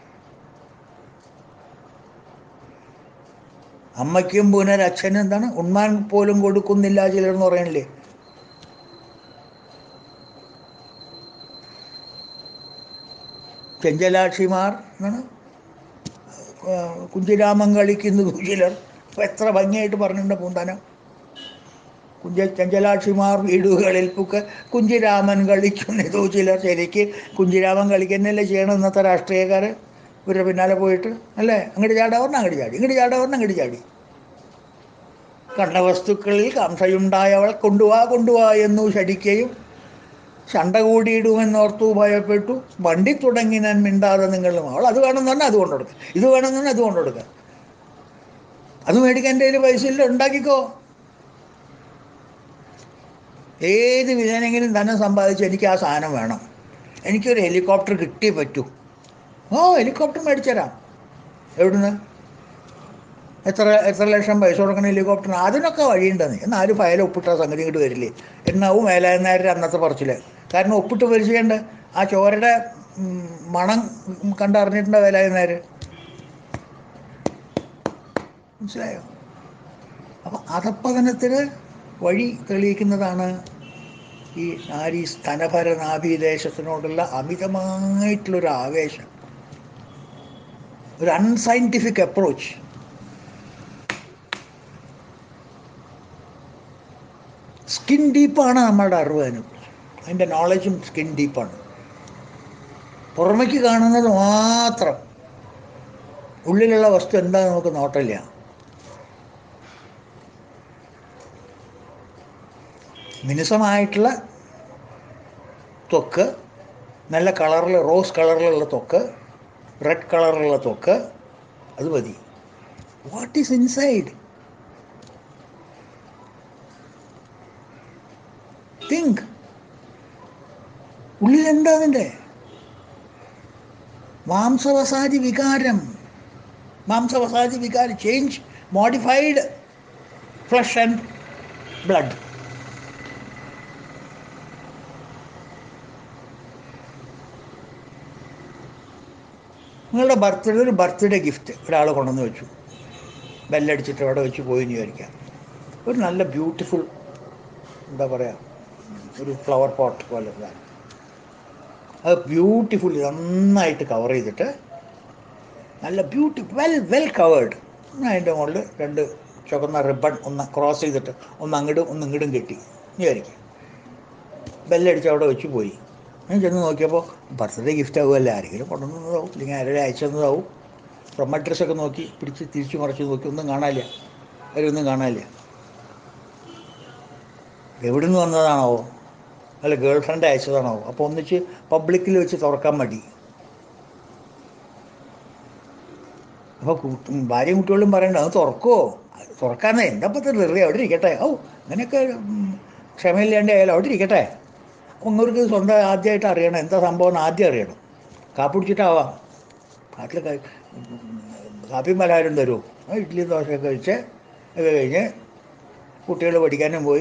Speaker 1: അമ്മയ്ക്കും പുനരച്ഛനും എന്താണ് ഉണ്മാൻ പോലും കൊടുക്കുന്നില്ല ചിലർന്ന് പറയണില്ലേ ചെഞ്ചലാക്ഷിമാർ എന്നാണ് ആ, കുഞ്ചിരാമൻ കളിക്കുന്നത് ചിലർ ഇപ്പം എത്ര ഭംഗിയായിട്ട് പറഞ്ഞിട്ടുണ്ട് പൂന്താനം കുഞ്ച ചഞ്ചലാക്ഷിമാർ വീടുകളിൽ പുക്ക് കുഞ്ചിരാമൻ കളിക്കുന്നതോ ചിലർ ശരിക്ക് കുഞ്ചിരാമൻ കളിക്കുന്നല്ലേ ചെയ്യണം ഇന്നത്തെ രാഷ്ട്രീയക്കാർ ഇവരുടെ പിന്നാലെ പോയിട്ട് അല്ലേ അങ്ങോട്ട് ചാടാവർന്ന് അങ്ങോട്ട് ചാടി ഇങ്ങോട്ട് ചാടാവർന്ന് അങ്ങോട്ട് ചാടി കണ്ട വസ്തുക്കളിൽ കാംസയുണ്ടായവൾ കൊണ്ടുവാ കൊണ്ടുവാ എന്നു ശടിക്കുകയും ചണ്ട കൂടിയിടുമെന്നോർത്തു ഭയപ്പെട്ടു വണ്ടി തുടങ്ങി ഞാൻ മിണ്ടാതെ നിങ്ങളും അവൾ അത് വേണമെന്ന് പറഞ്ഞാൽ അത് കൊണ്ടുകൊടുക്കുക ഇത് വേണമെന്ന് പറഞ്ഞാൽ അത് കൊണ്ടുകൊടുക്കുക അത് മേടിക്കാൻ എൻ്റെ കയ്യിൽ പൈസ ഇല്ല ഉണ്ടാക്കിക്കോ ഏത് വിധേനെങ്കിലും ധനം സമ്പാദിച്ച് എനിക്ക് ആ സാധനം വേണം എനിക്കൊരു ഹെലികോപ്റ്റർ കിട്ടിയേ പറ്റൂ ഓ ഹെലികോപ്റ്റർ മേടിച്ചുതരാം എവിടുന്ന് എത്ര എത്ര ലക്ഷം പൈസ കൊടുക്കണം ഹെലികോപ്റ്ററിന് അതിനൊക്കെ വഴിയുണ്ടെന്ന് എന്നാൽ ആരും ഫയൽ ഒപ്പിട്ട സംഗതി ഇങ്ങോട്ട് വരില്ലേ എന്നാവും മേലായനാരുടെ അന്നത്തെ പറച്ചില് കാരണം ഒപ്പിട്ട് പരിചയമുണ്ട് ആ ചോരയുടെ ഉം, മണം കണ്ടറിഞ്ഞിട്ടുണ്ട് വേലായനാര് മനസ്സിലായോ അപ്പം അധപ്പതനത്തിന് വഴി തെളിയിക്കുന്നതാണ് ഈ നാരി സ്തനഭര നാഭീദേശത്തിനോടുള്ള അമിതമായിട്ടുള്ളൊരു ആവേശം ഒരു അൺസയൻറ്റിഫിക് അപ്രോച്ച് സ്കിൻ ഡീപ്പാണ് നമ്മുടെ അറിവ് അതിന് അതിൻ്റെ നോളജും സ്കിൻ ഡീപ്പാണ് പുറമേക്ക് കാണുന്നത് മാത്രം ഉള്ളിലുള്ള വസ്തു എന്താ നമുക്ക് നോട്ടില്ല മിനുസമായിട്ടുള്ള ത്വക്ക് നല്ല കളറിൽ റോസ് കളറിലുള്ള ത്വക്ക് റെഡ് കളറിലുള്ള ത്വക്ക് അത് മതി വാട്ട് ഈസ് ഇൻസൈഡ് തിങ്ക് ഉള്ളിൽ എന്താ അതിൻ്റെ മാംസവസാദി വികാരം മാംസവസാദി വികാരം change modified flesh and blood നിങ്ങളുടെ ബർത്ത്ഡേ ഒരു ബർത്ത്ഡേ ഗിഫ്റ്റ് ഒരാൾ കൊണ്ടുവന്ന് വെച്ചു ബെല്ലടിച്ചിട്ട് അവിടെ വെച്ച് പോയി എന്ന് വിചാരിക്കാം ഒരു നല്ല ബ്യൂട്ടിഫുൾ എന്താ പറയുക ഒരു ഫ്ലവർ പോട്ട് പോലെ ഇതാണ് അത് ബ്യൂട്ടിഫുൾ നന്നായിട്ട് കവർ ചെയ്തിട്ട് നല്ല ബ്യൂട്ടി വെൽ വെൽ കവേർഡ് അതിൻ്റെ മുകളിൽ രണ്ട് ചുവന്ന റിബൺ ഒന്ന് ക്രോസ് ചെയ്തിട്ട് ഒന്ന് അങ്ങോട്ടും ഒന്ന് ഇങ്ങോട്ടും കെട്ടി വിചാരിക്കും ബെല്ലടിച്ച് അവിടെ വെച്ച് പോയി ഞാൻ ചെന്ന് നോക്കിയപ്പോൾ ബർത്ത്ഡേ ഗിഫ്റ്റ് ആവുമല്ലോ ആരെങ്കിലും കൊണ്ടുവന്നതാവും അല്ലെങ്കിൽ ആരെങ്കിലും അയച്ചതാവും ഫ്രം അഡ്രസ്സൊക്കെ നോക്കി പിടിച്ച് തിരിച്ചു മറിച്ച് നോക്കി ഒന്നും കാണാനില്ല അവരൊന്നും കാണാനില്ല എവിടെ നിന്ന് വന്നതാണോ അല്ല ഗേൾ ഫ്രണ്ട് അയച്ചതാണോ അപ്പോൾ ഒന്നിച്ച് പബ്ലിക്കിൽ വെച്ച് തുറക്കാൻ മടി അപ്പോൾ ഭാര്യയും കുട്ടികളും പറയണ്ട അത് തുറക്കുമോ തുറക്കാന്നേ എന്താ പത്ര വെറുതെ അവിടെ ഇരിക്കട്ടെ ഓ അങ്ങനെയൊക്കെ ഉം, ക്ഷമയില്ലാണ്ട് ആയാലും അവിടെ ഇരിക്കട്ടെ ഒന്നവർക്ക് സ്വന്തം ആദ്യമായിട്ട് അറിയണം എന്താ സംഭവം എന്ന് ആദ്യം അറിയണം കാപ്പി കുടിച്ചിട്ടാവാം നാട്ടിൽ ക- കാപ്പിയും പലഹാരം തരുമോ ആ ഇഡ്ഡലി ദോശയൊക്കെ കഴിച്ച് ഒക്കെ കഴിഞ്ഞ് കുട്ടികൾ പഠിക്കാനും പോയി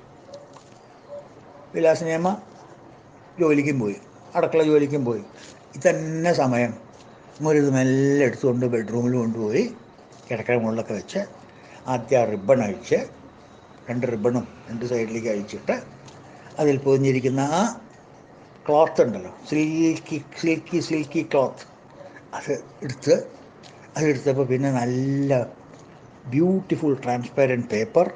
Speaker 1: വിലാസനിയമ്മ ജോലിക്കും പോയി അടുക്കള ജോലിക്കും പോയി ഇതന്നെ സമയം ഒരു മെല്ലെ എടുത്തുകൊണ്ട് ബെഡ്റൂമിൽ കൊണ്ടുപോയി കിടക്കര മുകളിലൊക്കെ വെച്ച് ആദ്യം ആ റിബൺ അഴിച്ച് രണ്ട് റിബണും രണ്ട് സൈഡിലേക്ക് അഴിച്ചിട്ട് അതിൽ പൊതിഞ്ഞിരിക്കുന്ന ആ ക്ലോത്ത് ഉണ്ടല്ലോ സിൽക്കി സിൽക്കി സിൽക്കി ക്ലോത്ത് അത് എടുത്ത് അതെടുത്തപ്പോൾ പിന്നെ നല്ല beautiful transparent paper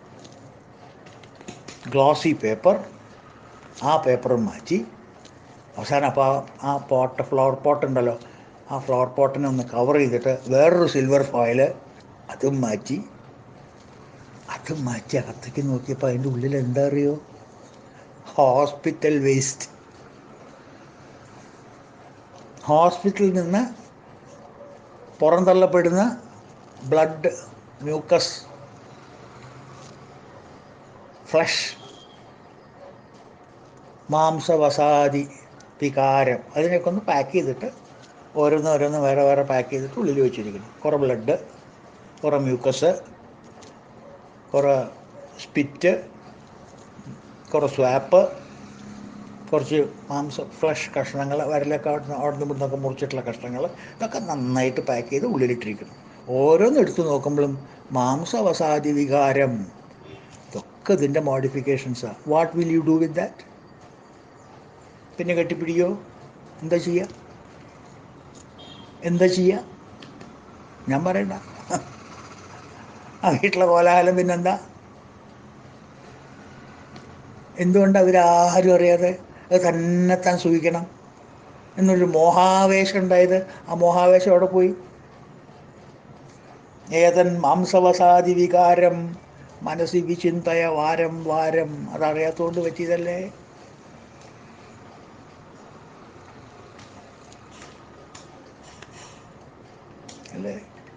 Speaker 1: glossy paper ആ പേപ്പറും മാറ്റി അവസാനം അപ്പോൾ ആ പോട്ട് ഫ്ലവർ പോട്ട് ഉണ്ടല്ലോ ആ ഫ്ലവർ പോട്ടിനെ ഒന്ന് കവർ ചെയ്തിട്ട് വേറൊരു സിൽവർ ഫോയിൽ അതും മാറ്റി അതും മാറ്റി അകത്തേക്ക് നോക്കിയപ്പോൾ അതിൻ്റെ ഉള്ളിൽ എന്താ അറിയോ ഹോസ്പിറ്റൽ വേസ്റ്റ് ഹോസ്പിറ്റലിൽ നിന്ന് പുറന്തള്ളപ്പെടുന്ന ബ്ലഡ് മ്യൂക്കസ് ഫ്ലഷ് മാംസവസാദി വികാരം അതിനെയൊക്കെ ഒന്ന് പാക്ക് ചെയ്തിട്ട് ഓരോന്ന് ഓരോന്ന് വേറെ വേറെ പാക്ക് ചെയ്തിട്ട് ഉള്ളിൽ വെച്ചിരിക്കുന്നു കുറേ ബ്ലഡ് കുറേ മ്യൂക്കസ് കുറേ സ്പിറ്റ് കുറേ സ്വാപ്പ് കുറച്ച് മാംസ ഫ്ലഷ് കഷ്ണങ്ങൾ വരലൊക്കെ അവിടെ അവിടെ നിന്ന് ഇവിടുന്നൊക്കെ മുറിച്ചിട്ടുള്ള കഷ്ണങ്ങൾ ഇതൊക്കെ നന്നായിട്ട് പാക്ക് ചെയ്ത് ഉള്ളിലിട്ടിരിക്കുന്നു ഓരോന്ന് എടുത്ത് നോക്കുമ്പോഴും മാംസവസാദി വികാരം ഇതൊക്കെ ഇതിൻ്റെ മോഡിഫിക്കേഷൻസാണ് what will you do with that പിന്നെ കെട്ടിപ്പിടിയോ എന്താ ചെയ്യുക എന്താ ചെയ്യുക ഞാൻ പറയണ്ട ആ വീട്ടിലെ കോലാഹലം പിന്നെന്താ എന്തുകൊണ്ട് അവരാരും അറിയാതെ അത് തന്നെത്താൻ സൂഹിക്കണം എന്നൊരു മോഹാവേശം ഉണ്ടായത് ആ മോഹാവേശം അവിടെ പോയി ഏതൻ മാംസവസാദി വികാരം മനസ്സി വിചിന്തയ വാരം വാരം അതറിയാത്തതുകൊണ്ട് പറ്റിയതല്ലേ അല്ലേ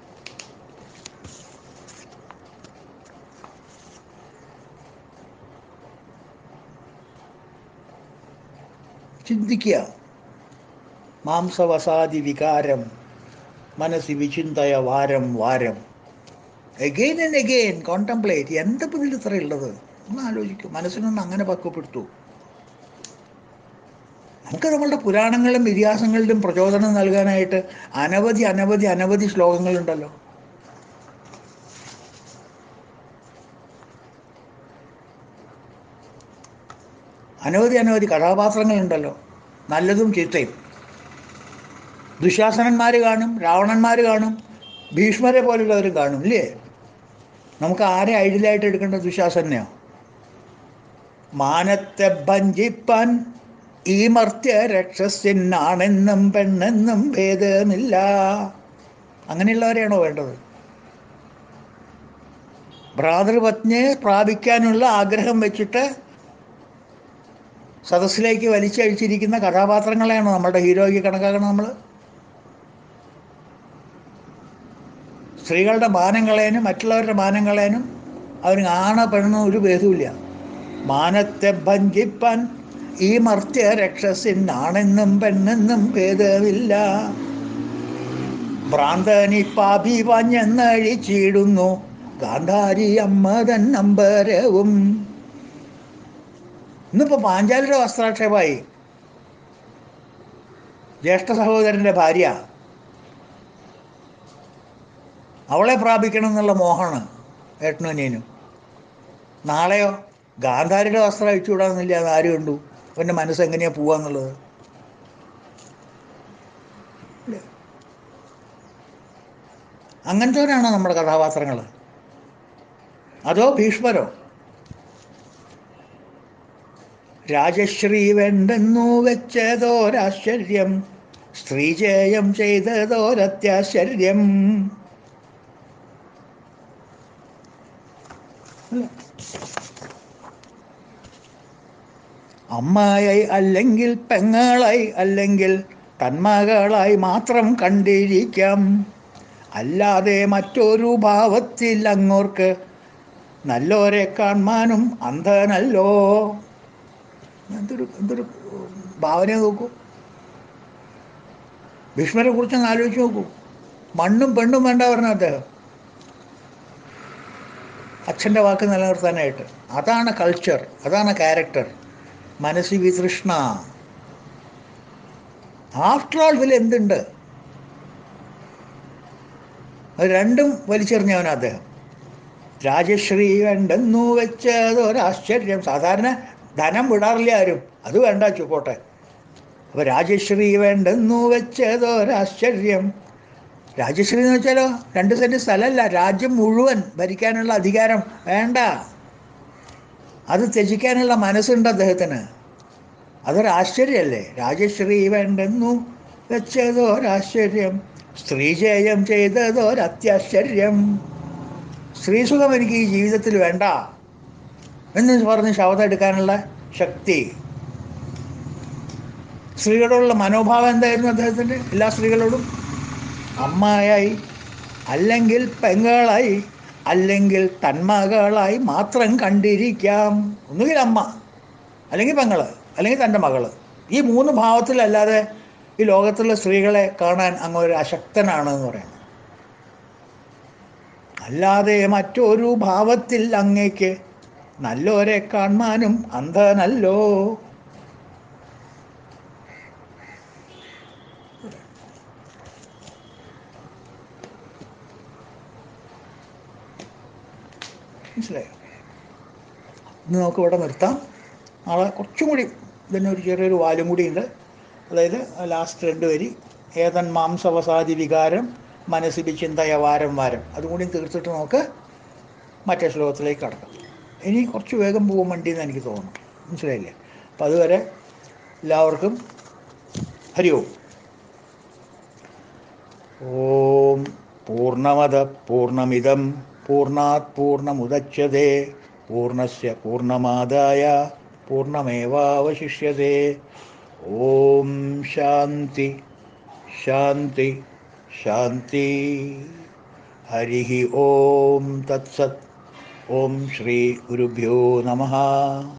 Speaker 1: ചിന്തിക്കുക മാംസവസാദി വികാരം മനസ്സി വിചിന്തയ വാരം വാരം എഗെയിൻ ആൻഡ് എഗെയിൻ കോണ്ടംപ്ലേറ്റ് എന്താ ഇതിൽ ഇത്ര ഉള്ളത് ഒന്ന് ആലോചിക്കും മനസ്സിനൊന്ന് അങ്ങനെ പക്വപ്പെടുത്തു നമുക്ക് നമ്മളുടെ പുരാണങ്ങളിലും ഇതിഹാസങ്ങളിലും പ്രചോദനം നൽകാനായിട്ട് അനവധി അനവധി അനവധി ശ്ലോകങ്ങളുണ്ടല്ലോ അനവധി അനവധി കഥാപാത്രങ്ങളുണ്ടല്ലോ നല്ലതും ചീത്തയും ദുശാസനന്മാർ കാണും രാവണന്മാർ കാണും ഭീഷ്മരെ പോലുള്ളവരും കാണും ഇല്ലേ നമുക്ക് ആരെ ഐഡിയലായിട്ട് എടുക്കേണ്ട ദുശാസനെയോ മാനത്തെ ഭഞ്ചിപ്പാൻ ഈ മർത്യ രക്ഷസ്യനാണെന്നും പെണ്ണെന്നും ഭേദമില്ല അങ്ങനെയുള്ളവരെയാണോ വേണ്ടത് ഭ്രാതൃപത്നിയെ പ്രാപിക്കാനുള്ള ആഗ്രഹം വെച്ചിട്ട് സദസ്സിലേക്ക് വലിച്ചഴിച്ചിരിക്കുന്ന കഥാപാത്രങ്ങളെയാണോ നമ്മുടെ ഹീറോയ്ക്ക് കണക്കാക്കണം നമ്മൾ സ്ത്രീകളുടെ മാനം കളയാനും മറ്റുള്ളവരുടെ മാനം കളയാനും അവന് ആണ പെണ്ണോ ഒരു ഭേദവുമില്ല മാനത്തെ ഭഞ്ചിപ്പാൻ ഈ മർത്യ രക്ഷസിനാണെന്നും പെണ്ണെന്നും ഭേദമില്ല ഭ്രാന്തനി പാപി വഞ്ഞെന്നഴിച്ചിടുന്നു ഗാന്ധാരി അമ്മതൻ നമ്പരവും ഇന്നിപ്പോ പാഞ്ചാലിയുടെ വസ്ത്രാക്ഷേപമായി ജ്യേഷ്ഠ സഹോദരന്റെ ഭാര്യ അവളെ പ്രാപിക്കണം എന്നുള്ള മോഹമാണ് ഏട്ടനും അനിയനും നാളെയോ ഗാന്ധാരിയുടെ വസ്ത്രം അഴിച്ചുവിടാന്നില്ല അത് ആര് കണ്ടു അവൻ്റെ മനസ്സ് എങ്ങനെയാ പോവാന്നുള്ളത് ഇല്ലേ? അങ്ങനത്തെവരാണോ നമ്മുടെ കഥാപാത്രങ്ങൾ അതോ ഭീഷ്മരോ രാജശ്രീ വേണ്ടെന്നു വെച്ചതോരാശ്ചര്യം സ്ത്രീജയം ചെയ്തതോരത്യാശ്ചര്യം അല്ലേ? അമ്മായി അല്ലെങ്കിൽ പെങ്ങളായി അല്ലെങ്കിൽ തന്മകളായി മാത്രം കണ്ടിരിക്കാം അല്ലാതെ മറ്റൊരു ഭാവത്തിൽ അങ്ങോർക്ക് നല്ലോരെ കാണാനും അന്ധനല്ലോ എന്തൊരു എന്തൊരു ഭാവന നോക്കൂ ഭീഷ്മരെ കുറിച്ചൊന്ന് ആലോചിച്ച് നോക്കൂ മണ്ണും പെണ്ണും വേണ്ട പറഞ്ഞ അദ്ദേഹം അച്ഛൻ്റെ വാക്ക് നിലനിർത്താനായിട്ട് അതാണ് കൾച്ചർ അതാണ് ക്യാരക്ടർ മനസ്സി വിതൃഷ്ണ ആഫ്റ്റർ ഓൾ ഇതിൽ എന്തുണ്ട് അത് രണ്ടും വലിച്ചെറിഞ്ഞവനാ അദ്ദേഹം രാജശ്രീ വേണ്ടെന്നു വെച്ചത് ഒരാശ്ചര്യം സാധാരണ ധനം വിടാറില്ല ആരും അത് വേണ്ട ചുപ്പോട്ടെ അപ്പൊ രാജശ്രീ വേണ്ടെന്നു വെച്ചത് ഒരാശ്ചര്യം രാജശ്രീ എന്ന് വെച്ചാലോ രണ്ട് സെന്റ് സ്ഥലമല്ല രാജ്യം മുഴുവൻ ഭരിക്കാനുള്ള അധികാരം വേണ്ട അത് ത്യജിക്കാനുള്ള മനസ്സുണ്ട് അദ്ദേഹത്തിന് അതൊരു ആശ്ചര്യമല്ലേ രാജശ്രീ വേണ്ടെന്നു വെച്ചതൊരാശ്ചര്യം സ്ത്രീജയം ചെയ്തതൊരത്യാശ്ചര്യം സ്ത്രീസുഖം എനിക്ക് ഈ ജീവിതത്തിൽ വേണ്ട എന്ന് പറഞ്ഞ് ശവതം എടുക്കാനുള്ള ശക്തി സ്ത്രീകളോടുള്ള മനോഭാവം എന്തായിരുന്നു അദ്ദേഹത്തിൻ്റെ എല്ലാ സ്ത്രീകളോടും അമ്മയായി അല്ലെങ്കിൽ പെങ്ങളായി അല്ലെങ്കിൽ തന്മകളായി മാത്രം കണ്ടിരിക്കാം ഒന്നുകിൽ അമ്മ അല്ലെങ്കിൽ പെങ്ങള് അല്ലെങ്കിൽ തൻ്റെ മകള് ഈ മൂന്ന് ഭാവത്തിലല്ലാതെ ഈ ലോകത്തുള്ള സ്ത്രീകളെ കാണാൻ അങ്ങ് ഒരു അശക്തനാണ് എന്ന് പറയുന്നത് അല്ലാതെ മറ്റൊരു ഭാവത്തിൽ അങ്ങേക്ക് നല്ലോരെ കാണാനും അന്ധനല്ലോ മനസ്സിലായോ ഇന്ന് നമുക്ക് ഇവിടെ നിർത്താം നാളെ കുറച്ചും കൂടി ഇതിന് ഒരു ചെറിയൊരു വാലും കൂടി ഉണ്ട് അതായത് ലാസ്റ്റ് രണ്ട് വരി ഏതൻ മാംസവസാദി വികാരം മനസ്സിൽ ചിന്തയ വാരം വാരം അതും കൂടി തീർത്തിട്ട് നമുക്ക് മറ്റേ ശ്ലോകത്തിലേക്ക് കടക്കാം ഇനി കുറച്ച് വേഗം പോകും വണ്ടി എന്ന് എനിക്ക് തോന്നുന്നു മനസ്സിലായില്ലേ അപ്പം അതുവരെ എല്ലാവർക്കും ഹരി ഓം ഓം പൂർണ്ണമത പൂർണ്ണമിതം പൂർണ്ണാത് പൂർണ്ണമുദച്യത്തെ പൂർണ്ണസ്യ പൂർണ്ണമാദായ പൂർണ്ണമേവാവശിഷ്യത്തെ ഓം ശാന്തി ശാന്തി ശാന്തി ഹരി ഓം തത്സത് ഓം ശ്രീ ഗുരുഭ്യോ നമഃ